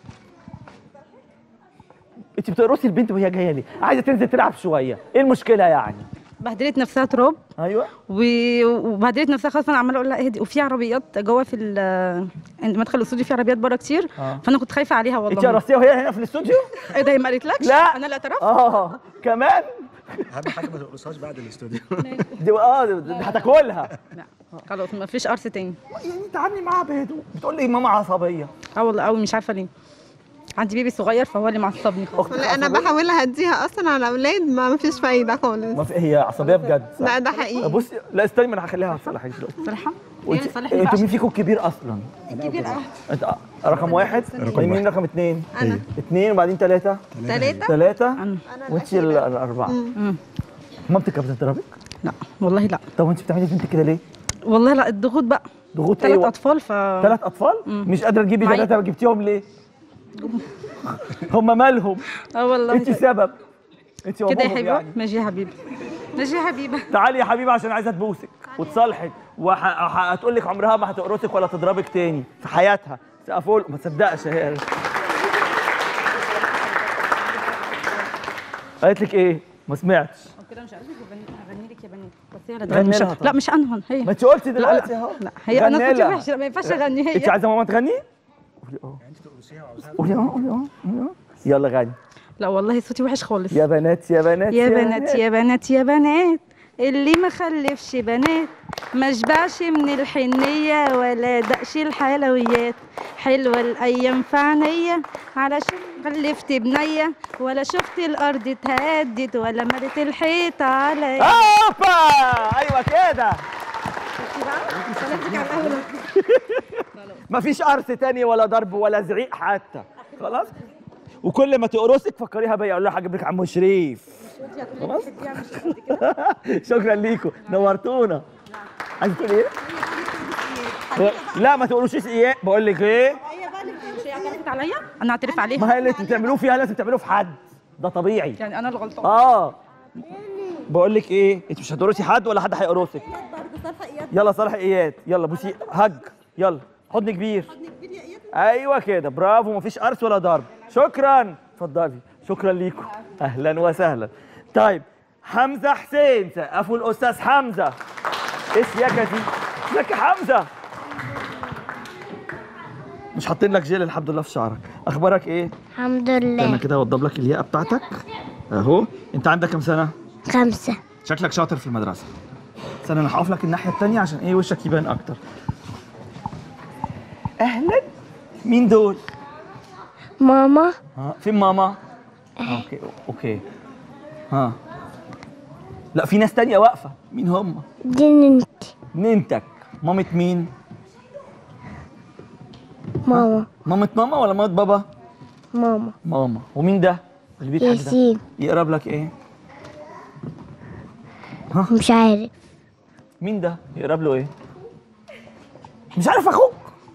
انت بتقرصي البنت وهي جايه ليه عايزه تنزل تلعب شويه ايه المشكله يعني بهدلت نفسها تراب ايوه و- وبهدلت نفسها خالص فانا عماله اقول لها اهدي وفي عربيات جوه في ال- عند مدخل الاستوديو في عربيات بره كتير آه. فانا كنت خايفه عليها والله انت قرصتيها وهي هنا في الاستوديو ايه ده هي ما قالتلكش لا انا اللي اعترفت اه كمان اهم حاجه ما تقرصهاش بعد الاستوديو دي اه دي- دي هتاكلها لا خلاص ما فيش قرص تاني يعني تعاملي معاها بهدوء بتقول لي ماما عصبيه اه والله قوي مش عارفه ليه عندي بيبي صغير فهو اللي معصبني خالص لا انا بحاول اهديها اصلا على الاولاد ما فيش فايده خالص ما في هي عصبيه بجد صح؟ لا ده حقيقي بصي لا استني ما انا هخليها تصلحك دلوقتي صراحه وانت انتوا مين فيكم الكبير اصلا؟ الكبير قوي انت رقم واحد رقم مين واحد. رقم اثنين؟ أنا. اثنين وبعدين ثلاثة ثلاثة ثلاثة وانت ال- الأربعة مامتك كانت بتضربك؟ لا والله لا طب وانت بتعملي بنتك كده ليه؟ والله لا الضغوط بقى ضغوط ثلاث ايه؟ اطفال ف ثلاث أطفال؟ مم. مش قادرة تجيبي معايا. ثلاثة جبتيهم ليه؟ هم مالهم؟ اه والله انت سبب انت كده يا وابوهم حبيبه يعني ماشي يا حبيبي ماشي يا حبيبه تعالي يا حبيبي عشان عايزه تبوسك وتصالحك وهتقول لك عمرها ما هتقرصك ولا تضربك تاني في حياتها سقفوا له- ما تصدقش هي قالت لك ايه؟ ما سمعتش كده مش عايزك اغني لك يا بنات بس هي اللي غني تغني. مش لها طبعا. لا مش انهن هي ما انت قلتي لا، دلوقتي لا. اهو لا هي انا غني صوتي لها. وحش لا ما ينفعش اغني هي انت عايزه ماما تغني؟ قولي اه قولي اه قولي اه قولي اه يلا غني لا والله صوتي وحش خالص يا بنات يا بنات يا بنات يا بنات يا بنات اللي ما خلفش بنات ما شبعش من الحنية ولا دقش الحلويات حلوة الأيام في عينيا علشان خلفت بنية ولا شفت الأرض اتهدت ولا ملت الحيط عليا اوبا ايوه كده مفيش قرص تاني ولا ضرب ولا زعيق حتى خلاص وكل ما تقرصك فكريها بيا اقول لها حاجب لك عمو شريف خلاص شكرا ليكم نورتونا عايز تقول ايه؟ لا ما تقولوش ايه بقول لك ايه مش هي اعترفت عليا انا اعترف عليها ما هي اللي انتوا بتعملوه فيها لازم تعملوه في حد ده طبيعي يعني انا الغلطان اه بقول لك ايه انت مش هتقرصي حد ولا حد هيقرصك يلا صالح اياد يلا بوسي هج يلا حضن كبير ايوه كده برافو مفيش قرص ولا ضرب شكرا اتفضلي شكرا ليكم اهلا وسهلا طيب حمزه حسين سقفوا الاستاذ حمزه ايه السياكه دي ازيك يا حمزه مش حاطين لك جيل الحمد لله في شعرك اخبارك ايه الحمد انا لله كده اوضب لك الياقه بتاعتك اهو انت عندك كام سنه خمسة شكلك شاطر في المدرسه استنى انا هقف لك الناحيه التانية عشان ايه وشك يبان اكتر اهلا مين دول ماما ها فين ماما اوكي اوكي ها لا في ناس تانية واقفه مين هم دي انت ننتك مامة مين ماما مامة ماما ولا مامة بابا ماما ماما ومين ده اللي بيضحك ده ياسين يقرب لك ايه مش عارف مين ده يقرب له ايه مش عارف اخوك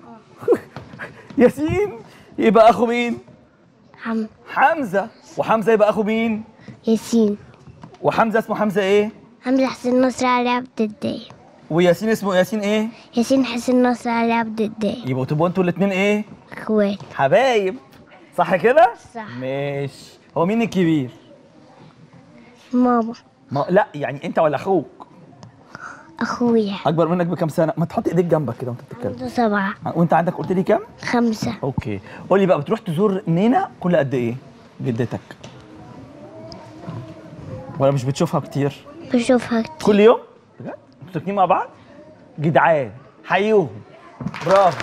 ياسين يبقى اخو مين حم حمزه وحمزه يبقى اخو مين ياسين وحمزه اسمه حمزه ايه حمزة حسين نصر علي عبد الدايم وياسين اسمه ياسين ايه ياسين حسين نصر علي عبد الدايم يبقوا تبقوا انتوا الاثنين ايه اخوات حبايب صح كده صح. ماشي هو مين الكبير ماما ما لا يعني انت ولا اخوك اخويا اكبر منك بكام سنه ما تحط ايديك جنبك كده وانت بتتكلم عنده سبعة وانت عندك قلت لي كام خمسة اوكي قول لي بقى بتروح تزور نينا كل قد ايه جدتك ولا مش بتشوفها كتير بشوفها كتير كل يوم بجد انتوا ساكنين مع بعض جدعان حيوهم برافو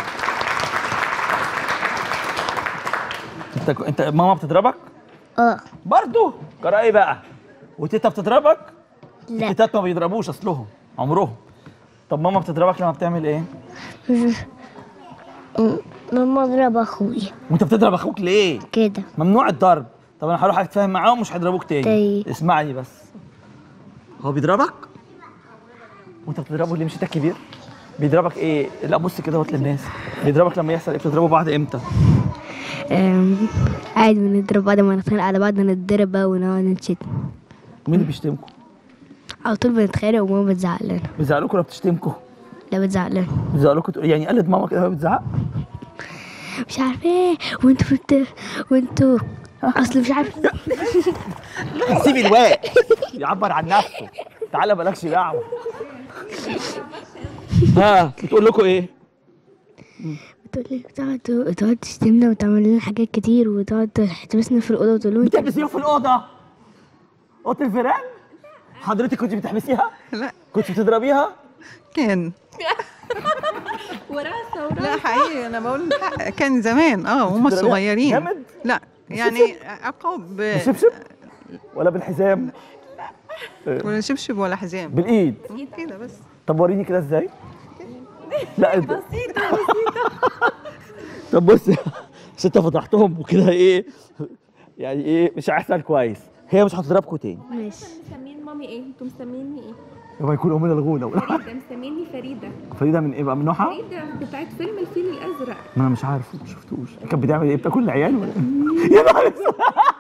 انت انت ماما بتضربك اه برضو جرى ايه بقى وتيتا بتضربك لا التيتات ما بيضربوش اصلهم عمرهم طب ماما بتضربك لما بتعمل ايه ماما اضرب اخويا وانت بتضرب اخوك ليه كده ممنوع الضرب طب انا هروح اتفاهم معاهم مش هيضربوك تاني طيب. اسمعني بس هو بيضربك وانت بتضربه ليه مش انت الكبير بيضربك ايه لا بص كده اهوت للناس بيضربك لما يحصل ايه بتضربوا بعض امتى عادي بنضرب بعض ما نتخانق على بعض نتضرب بقى ونقعد نتشتم مين اللي بيشتمكوا على طول بنتخانق وماما بتزعق لنا بيزعلوكوا ولا بتشتمكوا لا بتزعق لنا بيزعلوكوا تقول- يعني قلد ماما كده وهي بتزعق مش عارفه ايه وانتوا بت... وانتوا اصل مش عارف سيب الواد يعبر عن نفسه تعالى مالكش دعوه ها بتقول لكم ايه بتقول لي بتقعد تقعد تشتمنا وتعمل لنا حاجات كتير وتقعد تحبسنا في الاوضه وتقول لهم بتحبسيهم في الاوضه اوضه الفيران حضرتك كنت بتحبسيها لا كنت بتضربيها كان وراسه لا حقيقي انا بقول الحق، كان زمان اه هم بتضربيها صغيرين جامد؟ لا يعني عقاب بالشبشب ولا بالحزام ولا شبشب ولا حزام بالايد كده بس طب وريني كده ازاي لا بسيطه بسيطه طب بص بس انت فتحتهم وكده ايه يعني ايه مش هيحصل كويس هي مش هتضربكوا تاني ماشي مسمين مامي ايه انتوا مسميني ايه يبقى يكون امنا الغولة فريده مسميني فريده فريده من ايه بقى من نوعها؟ فريده بتاعت فيلم الفيل الازرق ما انا مش عارف ما شفتوش كانت بتعمل ايه بتاكل العيال ولا إيه؟ يا نهار اسود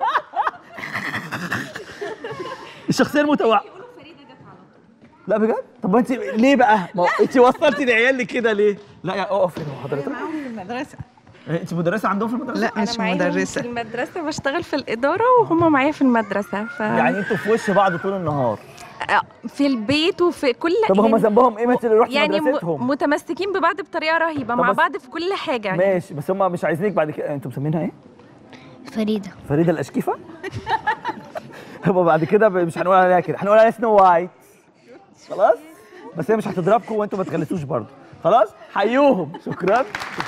الشخصيه المتوقعه لا بجد طب ما انت ليه بقى ما هو انت وصلتي العيال لكده ليه لا يا اقف هنا حضرتك معاهم في المدرسه انت مدرسه عندهم في المدرسه لا مش معاهم مدرسه في المدرسه بشتغل في الاداره وهم معايا في المدرسه ف يعني انتوا في وش بعض طول النهار في البيت وفي كل طب هم يعني- ذنبهم ايه ما انت اللي رحتي يعني م- مدرستهم متمسكين ببعض بطريقه رهيبه طب مع بس- بعض في كل حاجه ماشي بس هم مش عايزينك بعد كده انتوا مسمينها ايه؟ فريدة فريده الاشكيفه هو بعد كده مش هنقول عليها كده هنقول عليها سنو وايت خلاص بس هي مش هتضربكم وانتوا ما تغلسوش برضه خلاص حيوهم شكرا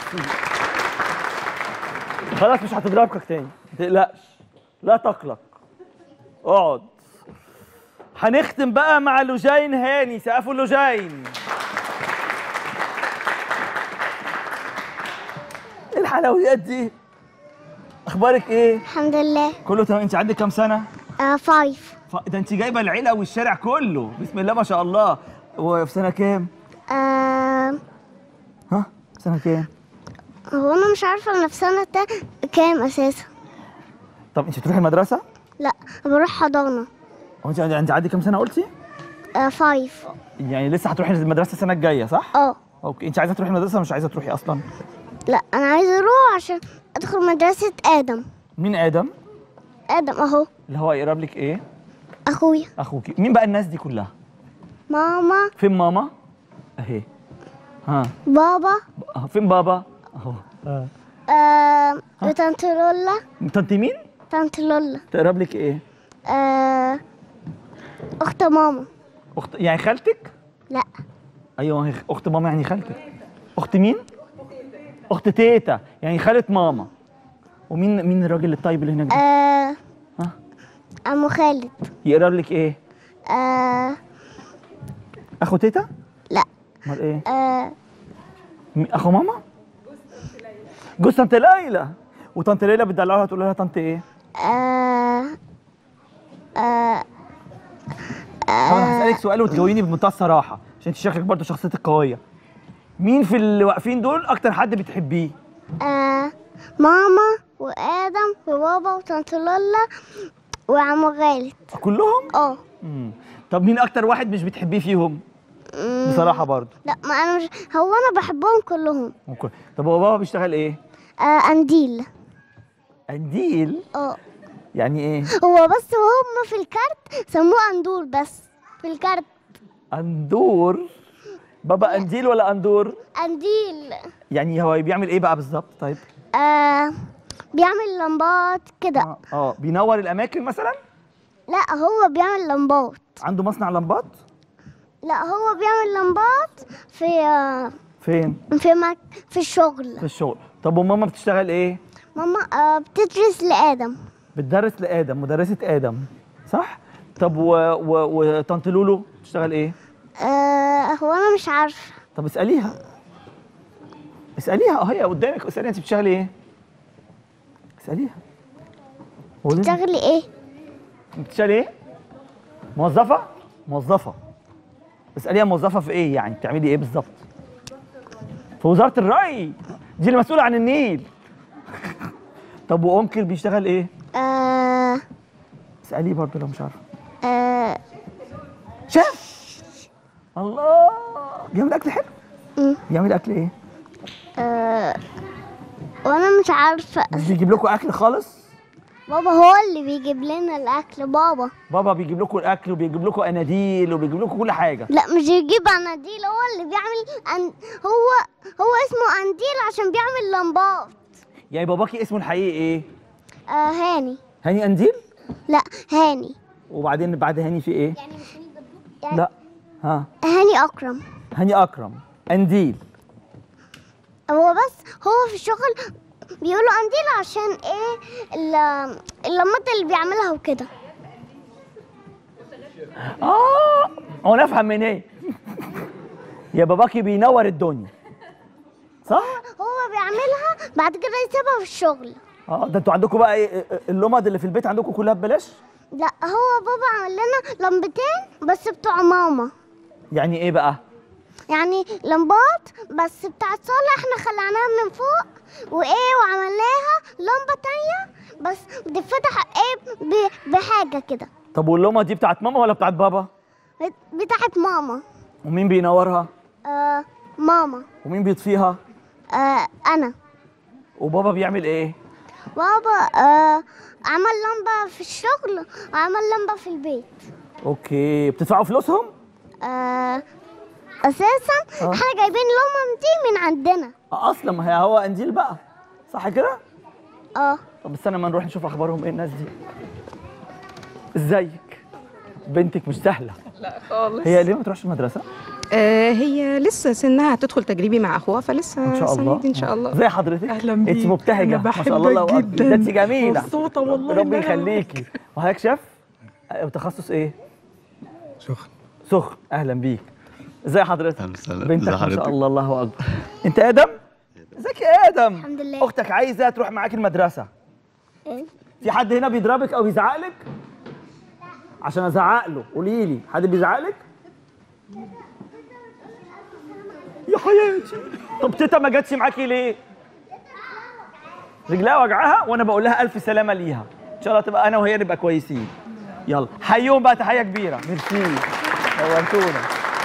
خلاص مش هتضربك تاني ما تقلقش لا تقلق اقعد هنختم بقى مع لوجين هاني سقفوا لوجين ايه الحلويات دي اخبارك ايه الحمد لله كله تمام انت عندك كام سنه آه فايف ف- ده انت جايبه العيله والشارع كله بسم الله ما شاء الله وفي سنه كام آه ها في سنه كام هو انا مش عارفه انا في سنه تا- كام اساسا طب انت بتروحي المدرسه لا بروح حضانه هو انت انت عندك كام سنه قلتي آه فايف يعني لسه هتروحي المدرسه السنه الجايه صح اه اوكي انت عايزه تروحي المدرسه ولا مش عايزه تروحي اصلا لا انا عايزه اروح عشان ادخل مدرسه ادم مين ادم ادم اهو اللي هو يقرب لك ايه اخويا اخوكي مين بقى الناس دي كلها ماما فين ماما اهي ها بابا ب- فين بابا اهو ها آه وطنط لولا طنط مين طنط لولا تقرب لك ايه آه اخت ماما اخت يعني خالتك لا ايوه هي اخت ماما يعني خالتك اخت مين اخت تيتا يعني خاله ماما ومين مين الراجل الطيب اللي هناك ده آه ها عمو خالد يقرب لك ايه آه اخو تيتا لا امال ايه آه مين- اخو ماما جوز طنط ليلى وطنط ليلى بتدلعوها تقول لها طنط ايه آه آه طب انا هسالك سؤال وتجاوبيني بمنتهى الصراحه عشان انت شكلك برضه شخصيتك قويه مين في اللي واقفين دول اكتر حد بتحبيه آه ماما وادم وبابا وطنط لولا وعمو خالد كلهم اه مم. طب مين اكتر واحد مش بتحبيه فيهم مم. بصراحه برضه لا ما انا مش هو انا بحبهم كلهم ممكن. طب هو بابا بيشتغل ايه آه انديل قنديل اه يعني ايه هو بس وهم في الكارت سموه اندور بس في الكارت اندور بابا انديل ولا اندور انديل يعني هو بيعمل ايه بقى بالظبط طيب آه بيعمل لمبات كده اه بينور الاماكن مثلا لا هو بيعمل لمبات عنده مصنع لمبات لا هو بيعمل لمبات في آه فين في مك... في الشغل في الشغل طب وماما بتشتغل ايه ماما آه بتدرس لآدم بتدرس لادم مدرسه ادم صح طب و... و... وطنط لولو بتشتغل ايه آه هو انا مش عارفه طب اساليها اساليها اه هي قدامك اساليها انت بتشتغلي ايه اساليها قولي لي. بتشتغلي ايه بتشتغلي ايه موظفه موظفه اساليها موظفه في ايه يعني بتعملي ايه بالظبط في وزاره الري دي اللي مسؤوله عن النيل طب وانكل بيشتغل ايه آه اساليه برضه لو مش عارفه آه شاف الله بيعمل اكل حلو مم. بيعمل اكل ايه آه وانا مش عارفه مش بيجيب لكم اكل خالص بابا هو اللي بيجيب لنا الاكل بابا بابا بيجيب لكم الاكل وبيجيب لكم اناديل وبيجيب لكم كل حاجه لا مش يجيب اناديل هو اللي بيعمل أن... هو هو اسمه انديل عشان بيعمل لمبات يعني باباكي اسمه الحقيقي ايه آه هاني هاني انديل لا هاني وبعدين بعد هاني في ايه لا ها هاني اكرم هاني اكرم انديل هو بس هو في الشغل بيقولوا انديل عشان ايه ال- اللمبات اللي بيعملها وكده اه هو انا افهم من ايه يا باباكي بينور الدنيا صح هو بيعملها بعد كده يسيبها في الشغل اه ده انتوا عندكم بقى ايه اللمض اللي في البيت عندكم كلها ببلاش لا هو بابا عمل لنا لمبتين بس بتوع ماما يعني ايه بقى يعني لمبات بس بتاعت صالح احنا خلعناها من فوق وايه وعملناها لمبة تانية بس بتتفتح ايه ب- بحاجة كده طب واللمض دي بتاعت ماما ولا بتاعت بابا بت- بتاعت ماما ومين بينورها آه ماما ومين بيطفيها آه انا وبابا بيعمل ايه بابا آه عمل لمبة في الشغل وعمل لمبة في البيت اوكي بتدفعوا فلوسهم آه اساسا آه. احنا جايبين اللمبة دي من عندنا آه، اصلا ما هي هو انديل بقى صح كده اه طب استنى ما نروح نشوف اخبارهم ايه الناس دي ازيك بنتك مش سهله لا خالص هي ليه ما تروحش المدرسه آه هي لسه سنها هتدخل تجريبي مع اخوها فلسه ان شاء السنة الله دي ان شاء الله زي حضرتك اهلا انت بيك مبتهجه أنا ما شاء الله الله بحبك أكبر. جدا ده انت جميله مبسوطة والله ربي إن أنا يخليكي وحضرتك شيف تخصص ايه سخن سخن اهلا بيك ازي حضرتك بنتك إزي ما حضرتك؟ شاء الله الله اكبر انت ادم ازيك يا ادم الحمد لله. اختك عايزه تروح معاك المدرسه إيه؟ في حد هنا بيضربك او بيزعق لك عشان ازعق له قولي لي حد بيزعق لك يا حياتي طب تيتا ما جاتش معاكي ليه رجلها وجعها وانا بقول لها الف سلامه ليها ان شاء الله تبقى انا وهي نبقى كويسين يلا حيهم بقى تحيه كبيره ميرسي نورتونا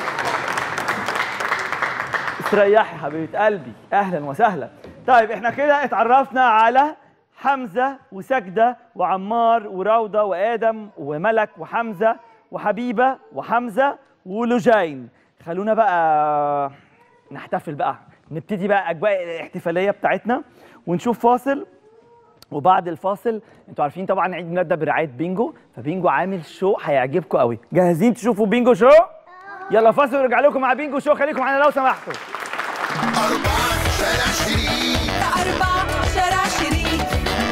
استريحي حبيبه قلبي اهلا وسهلا طيب احنا كده اتعرفنا على حمزه وسجده وعمار وروضه وادم وملك وحمزه وحبيبه وحمزه ولجين خلونا بقى نحتفل بقى نبتدي بقى اجواء الاحتفاليه بتاعتنا ونشوف فاصل وبعد الفاصل انتوا عارفين طبعا عيد ميلاد ده برعايه بينجو فبينجو عامل شو هيعجبكم قوي جاهزين تشوفوا بينجو شو يلا فاصل ونرجع لكم مع بينجو شو خليكم معانا لو سمحتوا شارع شريف أربعة شارع شريف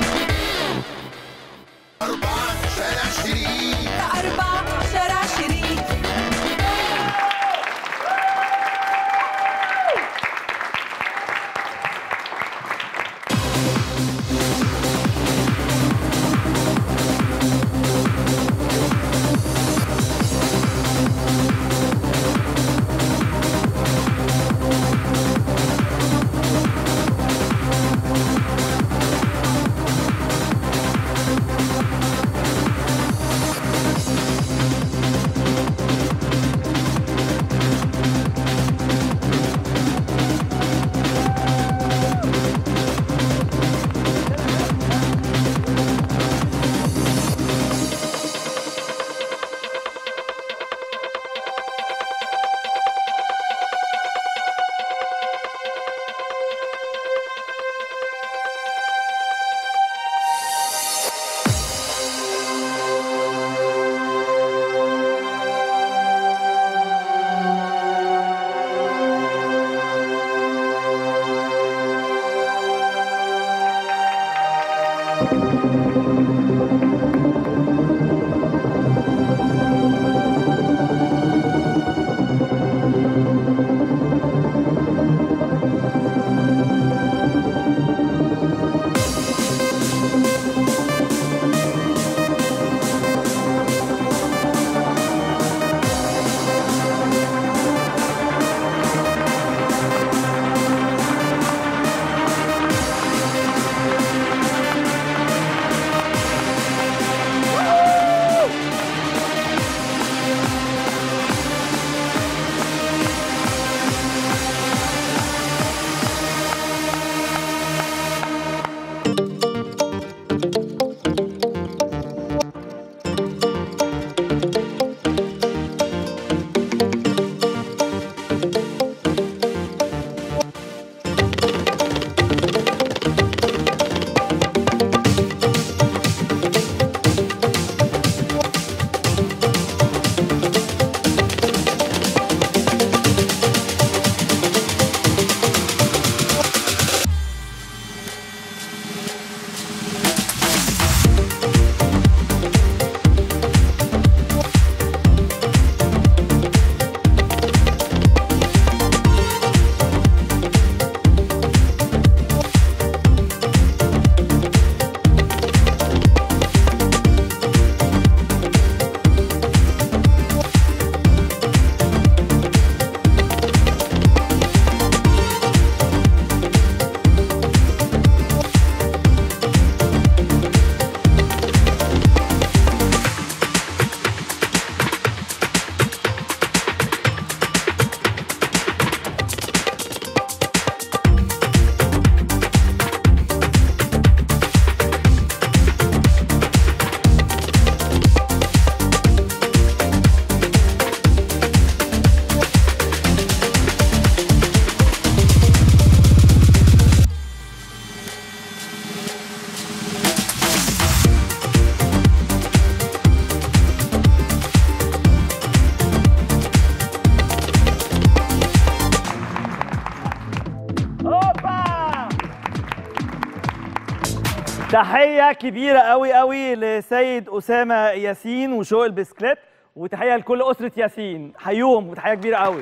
أربعة شارع شريف أربعة شارع شريف تحية كبيرة قوي قوي لسيد أسامة ياسين وشوق البسكليت وتحية لكل أسرة ياسين حيوهم وتحية كبيرة قوي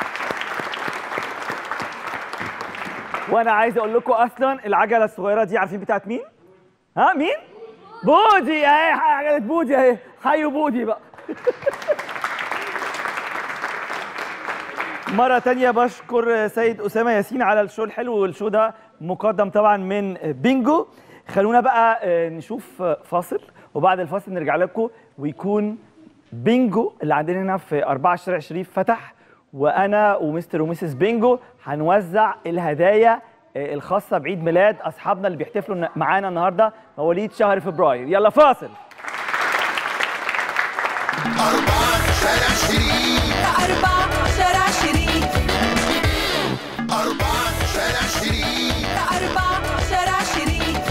وأنا عايز أقول لكم أصلا العجلة الصغيرة دي عارفين بتاعت مين؟ ها مين؟ بودي أهي عجلة بودي أهي حيوا بودي بقى مرة تانية بشكر سيد أسامة ياسين على الشو الحلو والشو ده مقدم طبعا من بينجو خلونا بقى آه، نشوف آه، فاصل وبعد الفاصل نرجع لكم ويكون بينجو اللي عندنا هنا في 4 شارع شريف فتح وانا ومستر وميسس بينجو هنوزع الهدايا آه، الخاصة بعيد ميلاد أصحابنا اللي بيحتفلوا معانا النهاردة مواليد شهر فبراير يلا فاصل شارع شريف أربعة شارع شريف أربعة شارع شريف أربعة شارع شريف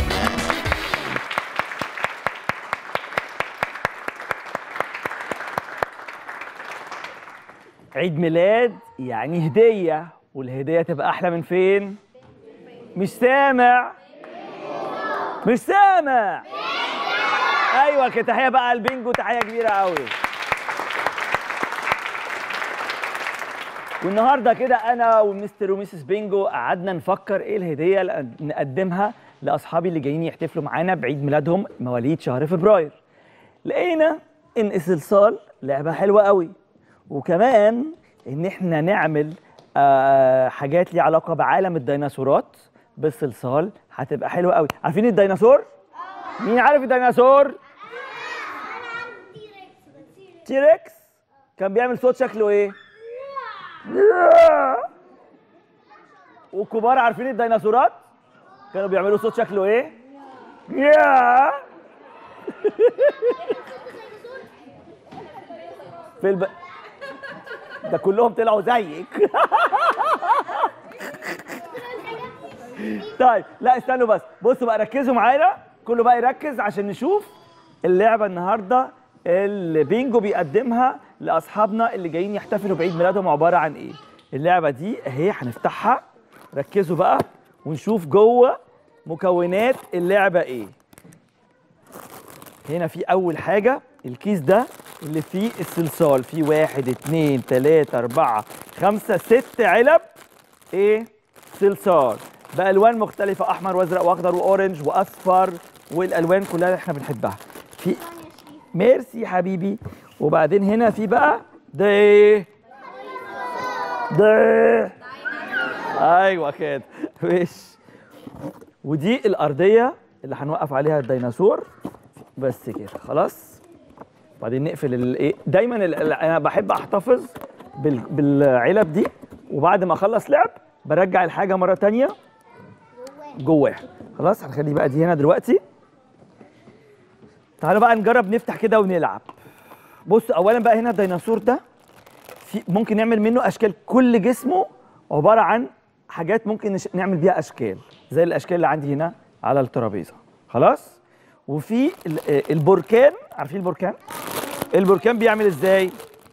عيد ميلاد يعني هدية والهدية تبقى أحلى من فين؟ مش سامع مش سامع أيوة كده تحية بقى البنجو تحية كبيرة قوي والنهارده كده انا ومستر وميسس بينجو قعدنا نفكر ايه الهديه اللي نقدمها لاصحابي اللي جايين يحتفلوا معانا بعيد ميلادهم مواليد شهر فبراير لقينا ان الصلصال لعبه حلوه قوي وكمان ان احنا نعمل آه حاجات ليها علاقه بعالم الديناصورات بالصلصال هتبقى حلوه قوي عارفين الديناصور مين عارف الديناصور تيركس كان بيعمل صوت شكله ايه والكبار عارفين الديناصورات كانوا بيعملوا صوت شكله ايه يا في الب... ده كلهم طلعوا زيك طيب لا استنوا بس بصوا بقى ركزوا معانا كله بقى يركز عشان نشوف اللعبه النهارده اللي بينجو بيقدمها لاصحابنا اللي جايين يحتفلوا بعيد ميلادهم عباره عن ايه اللعبه دي اهي هنفتحها ركزوا بقى ونشوف جوه مكونات اللعبه ايه هنا في اول حاجه الكيس ده اللي فيه الصلصال فيه واحد اتنين تلاته اربعه خمسه ست علب ايه صلصال بالوان مختلفه احمر وازرق واخضر واورنج واصفر والالوان كلها اللي احنا بنحبها في ميرسي حبيبي وبعدين هنا في بقى ده ايه ده ايوه كده مش ودي الارضيه اللي هنوقف عليها الديناصور بس كده خلاص بعدين نقفل الايه دايما ال- ال- انا بحب احتفظ بال- بالعلب دي وبعد ما اخلص لعب برجع الحاجه مره تانية جواها خلاص هنخلي بقى دي هنا دلوقتي تعالوا بقى نجرب نفتح كده ونلعب بص اولا بقى هنا الديناصور ده في ممكن نعمل منه اشكال كل جسمه عباره عن حاجات ممكن نش- نعمل بيها اشكال زي الاشكال اللي عندي هنا على الترابيزه خلاص وفي ال- آه، البركان عارفين البركان البركان بيعمل ازاي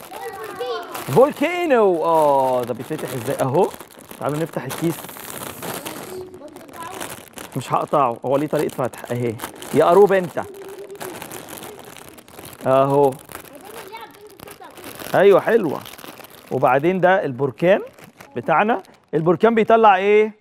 فولكانو اه ده بيتفتح ازاي اهو تعالوا نفتح الكيس مش هقطعه هو ليه طريقه فتح اهي يا قروب انت اهو ايوه حلوه وبعدين ده البركان بتاعنا البركان بيطلع ايه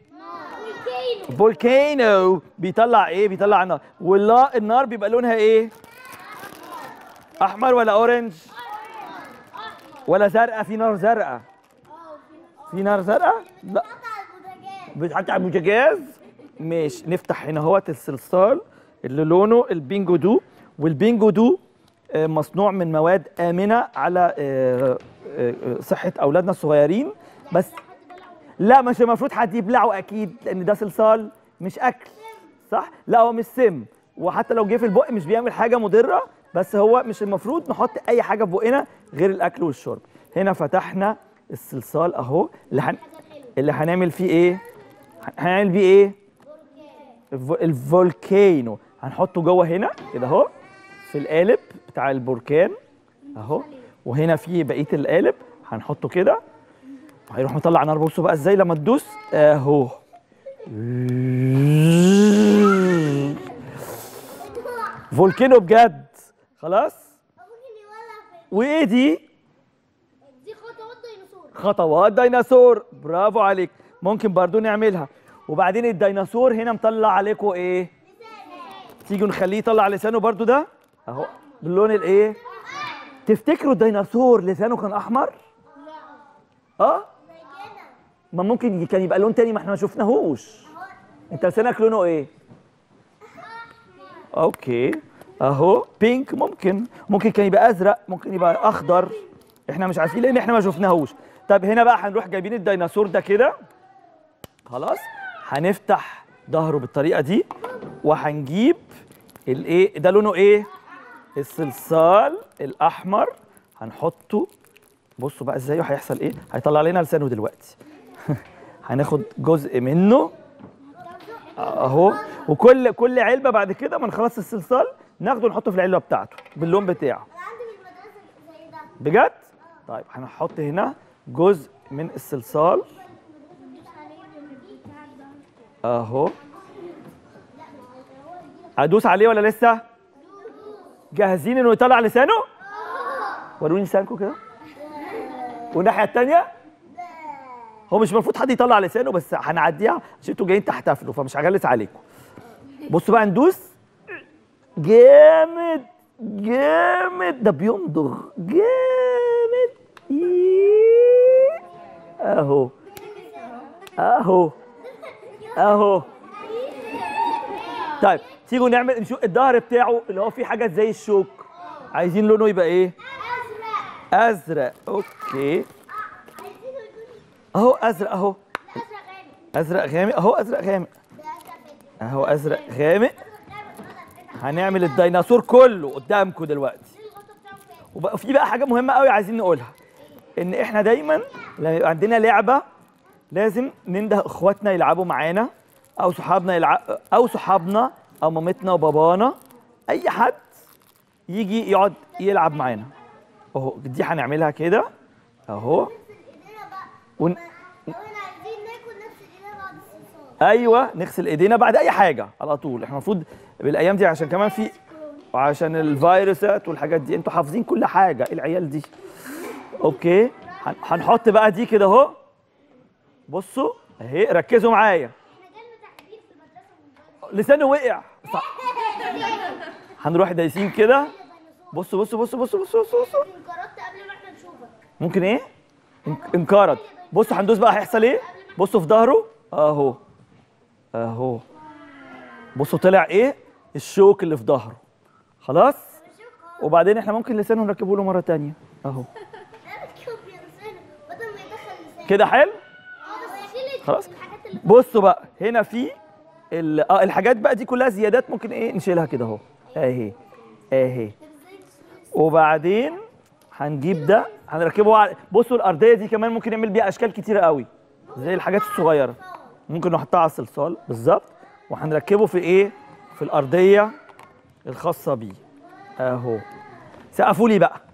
فولكانو بيطلع ايه بيطلع نار واللا النار بيبقى لونها ايه احمر ولا اورنج ولا زرقاء في نار زرقاء في نار زرقاء لا بتحط على البوتاجاز ماشي نفتح هنا اهوت الصلصال اللي لونه البينجو دو والبينجو دو آه، مصنوع من مواد آمنة على آه، آه، آه، صحة أولادنا الصغيرين بس لا مش المفروض حد يبلعه أكيد لأن ده صلصال مش أكل صح؟ لا هو مش سم وحتى لو جه في البق مش بيعمل حاجة مضرة بس هو مش المفروض نحط أي حاجة في بقنا غير الأكل والشرب هنا فتحنا الصلصال أهو اللي هن... اللي هنعمل فيه إيه؟ هنعمل بيه إيه؟ الفو- الفولكانو هنحطه جوه هنا كده اهو في القالب بتاع البركان اهو وهنا في بقيه القالب هنحطه كده هيروح مطلع نار بصوا بقى ازاي لما تدوس اهو فولكانو بجد خلاص وايه دي دي خطوات ديناصور خطوات ديناصور برافو عليك ممكن برضو نعملها وبعدين الديناصور هنا مطلع عليكم ايه تيجوا نخليه يطلع لسانه برضو ده اهو باللون الايه تفتكروا الديناصور لسانه كان احمر اه ما ممكن ي- كان يبقى لون تاني ما احنا ما شفناهوش انت لسانك لونه ايه اوكي اهو بينك ممكن ممكن كان يبقى ازرق ممكن يبقى اخضر احنا مش عارفين لان احنا ما شفناهوش طب هنا بقى هنروح جايبين الديناصور ده كده خلاص هنفتح ظهره بالطريقه دي وهنجيب الايه ده لونه ايه الصلصال الاحمر هنحطه بصوا بقى ازاي هيحصل ايه هيطلع لنا لسانه دلوقتي هناخد جزء منه اهو وكل كل علبه بعد كده ما نخلص الصلصال ناخده نحطه في العلبه بتاعته باللون بتاعه بجد طيب هنحط هنا جزء من الصلصال اهو ادوس عليه ولا لسه جاهزين انه يطلع لسانه وروني لسانكم كده والناحيه الثانيه هو مش المفروض حد يطلع لسانه بس هنعديها عشان انتوا جايين تحتفلوا فمش هغلس عليكم بصوا بقى ندوس جامد جامد ده بيمضغ جامد إيه. اهو اهو اهو طيب تيجوا نعمل نشوف الظهر بتاعه اللي هو فيه حاجات زي الشوك عايزين لونه يبقى ايه ازرق اوكي اهو ازرق اهو ازرق غامق اهو ازرق غامق اهو ازرق غامق هنعمل الديناصور كله قدامكم دلوقتي وبقى في بقى حاجه مهمه قوي عايزين نقولها ان احنا دايما لما يبقى عندنا لعبه لازم ننده اخواتنا يلعبوا معانا او صحابنا يلعب او صحابنا او مامتنا وبابانا اي حد يجي يقعد يلعب معانا اهو دي هنعملها كده اهو ون... ايوه نغسل ايدينا بعد اي حاجه على طول احنا المفروض بالايام دي عشان كمان في وعشان الفيروسات والحاجات دي انتوا حافظين كل حاجه إيه العيال دي اوكي هن- هنحط بقى دي كده اهو بصوا اهي ركزوا معايا لسانه وقع صح. هنروح دايسين كده بصوا بصوا بصوا بصوا بصوا بصوا, بصوا. ممكن ايه انك- انقرض بصوا هندوس بقى هيحصل ايه بصوا في ظهره اهو اهو بصوا طلع ايه الشوك اللي في ظهره خلاص وبعدين احنا ممكن لسانه نركبه له مره تانية اهو كده حلو خلاص بصوا بقى هنا في ال- اه الحاجات بقى دي كلها زيادات ممكن ايه نشيلها كده اهو اهي اهي وبعدين هنجيب ده هنركبه على بصوا الارضيه دي كمان ممكن نعمل بيها اشكال كتيره قوي زي الحاجات الصغيره ممكن نحطها على الصلصال بالظبط وهنركبه في ايه في الارضيه الخاصه بيه اهو سقفوا لي بقى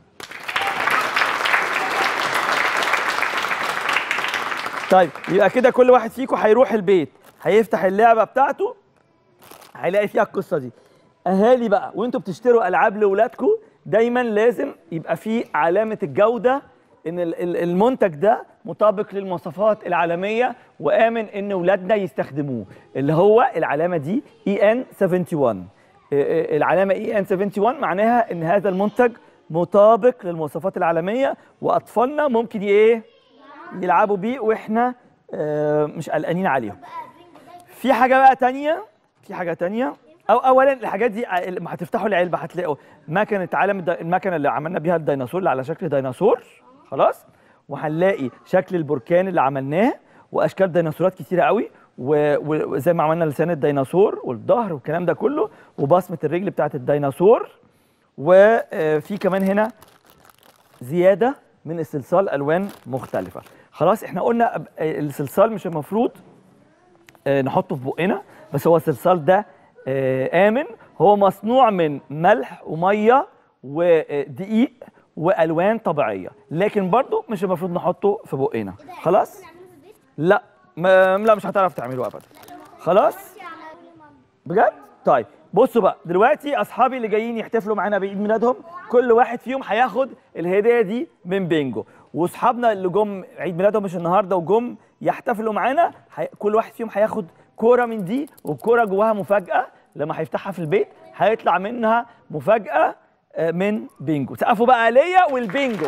طيب يبقى كده كل واحد فيكم هيروح البيت هيفتح اللعبه بتاعته هيلاقي فيها القصه دي اهالي بقى وانتوا بتشتروا العاب لاولادكم دايما لازم يبقى في علامه الجوده ان ال- ال- المنتج ده مطابق للمواصفات العالميه وامن ان اولادنا يستخدموه اللي هو العلامه دي اي ان 71 إيه إيه العلامه اي ان 71 معناها ان هذا المنتج مطابق للمواصفات العالميه واطفالنا ممكن ي- ايه يلعبوا بيه واحنا آه، مش قلقانين عليهم في حاجه بقى تانية في حاجه تانية او اولا الحاجات دي ع- لما هتفتحوا العلبه هتلاقوا مكنه عالم الد- المكنه اللي عملنا بيها الديناصور اللي على شكل ديناصور خلاص وهنلاقي شكل البركان اللي عملناه واشكال ديناصورات كتيره قوي و- و- وزي ما عملنا لسان الديناصور والظهر والكلام ده كله وبصمه الرجل بتاعت الديناصور وفي كمان هنا زياده من الصلصال الوان مختلفه خلاص احنا قلنا أب- الصلصال مش المفروض آه، نحطه في بقنا بس هو الصلصال ده آه، امن هو مصنوع من ملح وميه ودقيق والوان طبيعيه لكن برضو مش المفروض نحطه في بقنا خلاص لا ما لا مش هتعرف تعمله ابدا خلاص بجد طيب بصوا بقى دلوقتي اصحابي اللي جايين يحتفلوا معانا بعيد ميلادهم كل واحد فيهم هياخد الهديه دي من بينجو واصحابنا اللي جم عيد ميلادهم مش النهارده وجم يحتفلوا معانا هي... كل واحد فيهم هياخد كوره من دي والكوره جواها مفاجاه لما هيفتحها في البيت هيطلع منها مفاجاه آه، من بينجو سقفوا بقى ليا والبينجو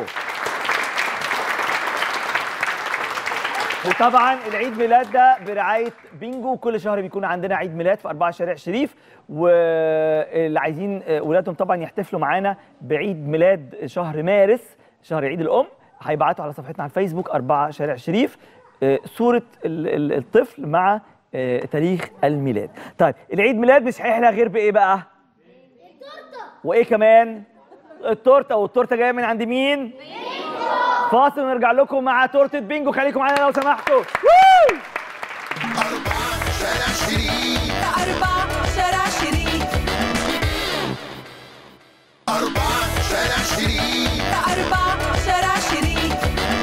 وطبعا العيد ميلاد ده برعايه بينجو كل شهر بيكون عندنا عيد ميلاد في أربعة شارع شريف واللي عايزين ولادهم طبعا يحتفلوا معانا بعيد ميلاد شهر مارس شهر عيد الام هيبعتوا على صفحتنا على الفيسبوك أربعة شارع شريف آه، صوره ال- ال- الطفل مع آه، تاريخ الميلاد طيب العيد ميلاد مش هيحلى غير بايه بقى وايه كمان التورته والتورته جايه من عند مين فاصل ونرجع لكم مع تورته بينجو خليكم معانا لو سمحتوا ووو! أربع شارع شريف أربعة شارع شريف أربع شارع شريف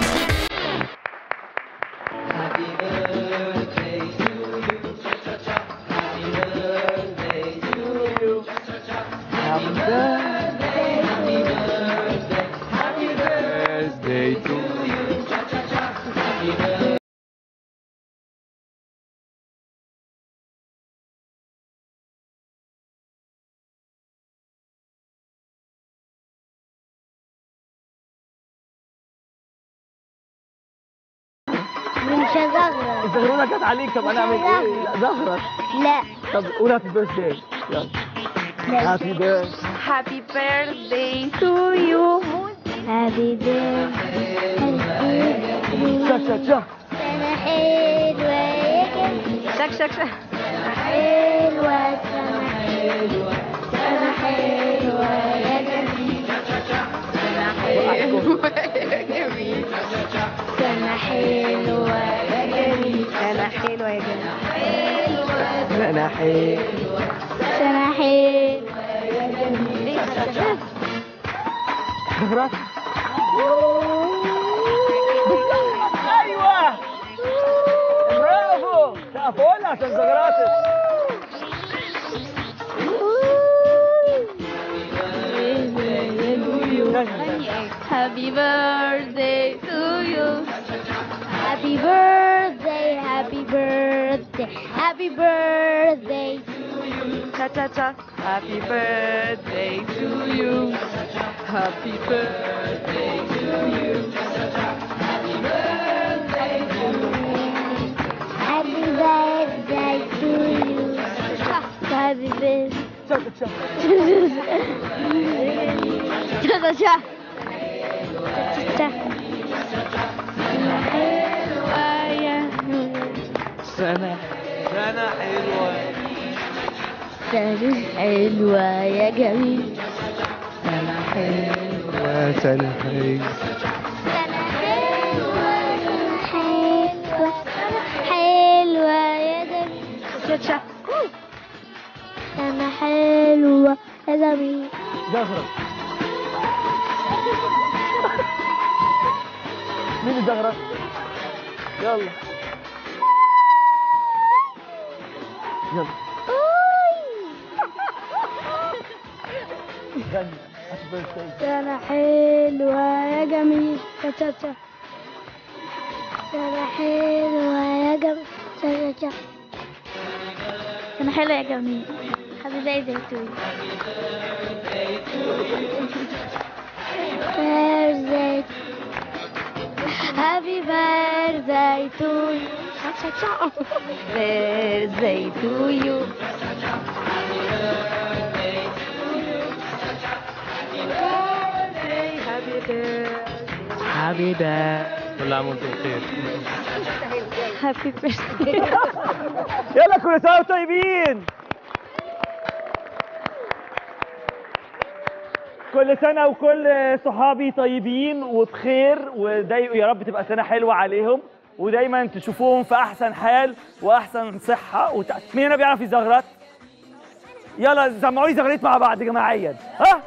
مش هزغرط الزغرونه جت عليك طب انا اعمل ايه؟ لا زغرت لا طب قول هابي بيرث داي يلا هابي بيرث Happy birthday to you Happy birthday شك شك شك سنة حلوة يا جميل شك شك شك سنة حلوة سنة حلوة سنة حلوة يا جميل سنة حلوة يا جميل سنة حلوة يا جميل سنة حلوة يا جميل انا حلو سنة حلوة يا جميل زغرت ايوه برافو سقفوا لها عشان زغراتك Happy birthday to you. Happy birthday, happy birthday, happy birthday to you. Cha cha cha. Happy birthday to you. Happy birthday to you. Happy birthday to you. Happy birthday to you. Happy birthday. Cha cha cha. Cha cha. حلوة يا سنة سنة حلوة سنة حلوة يا جميل سنة حلوة سنة حلوة سنة حلوة سنة حلوة سنة حلوة يا جميل شا شا سنة حلوة يا جميل زغرت مين اللي زغرت؟ يلا يلا غني هابي بيرثداي سنة حلوة يا جميل شا شا شا سنة حلوة يا جميل شا شا شا سنة حلوة يا جميل حبيبي زيتون birthday Happy birthday to you Birthday to you حبيبي كل عام وانتم بخير Happy birthday يلا كل سنة وانتم طيبين كل سنة وكل صحابي طيبين وبخير ودايما يا رب تبقى سنة حلوة عليهم ودايما تشوفوهم في أحسن حال وأحسن صحة وت... مين هنا بيعرف يزغرط؟ يلا سمعوا لي زغريت مع بعض جماعيا ها؟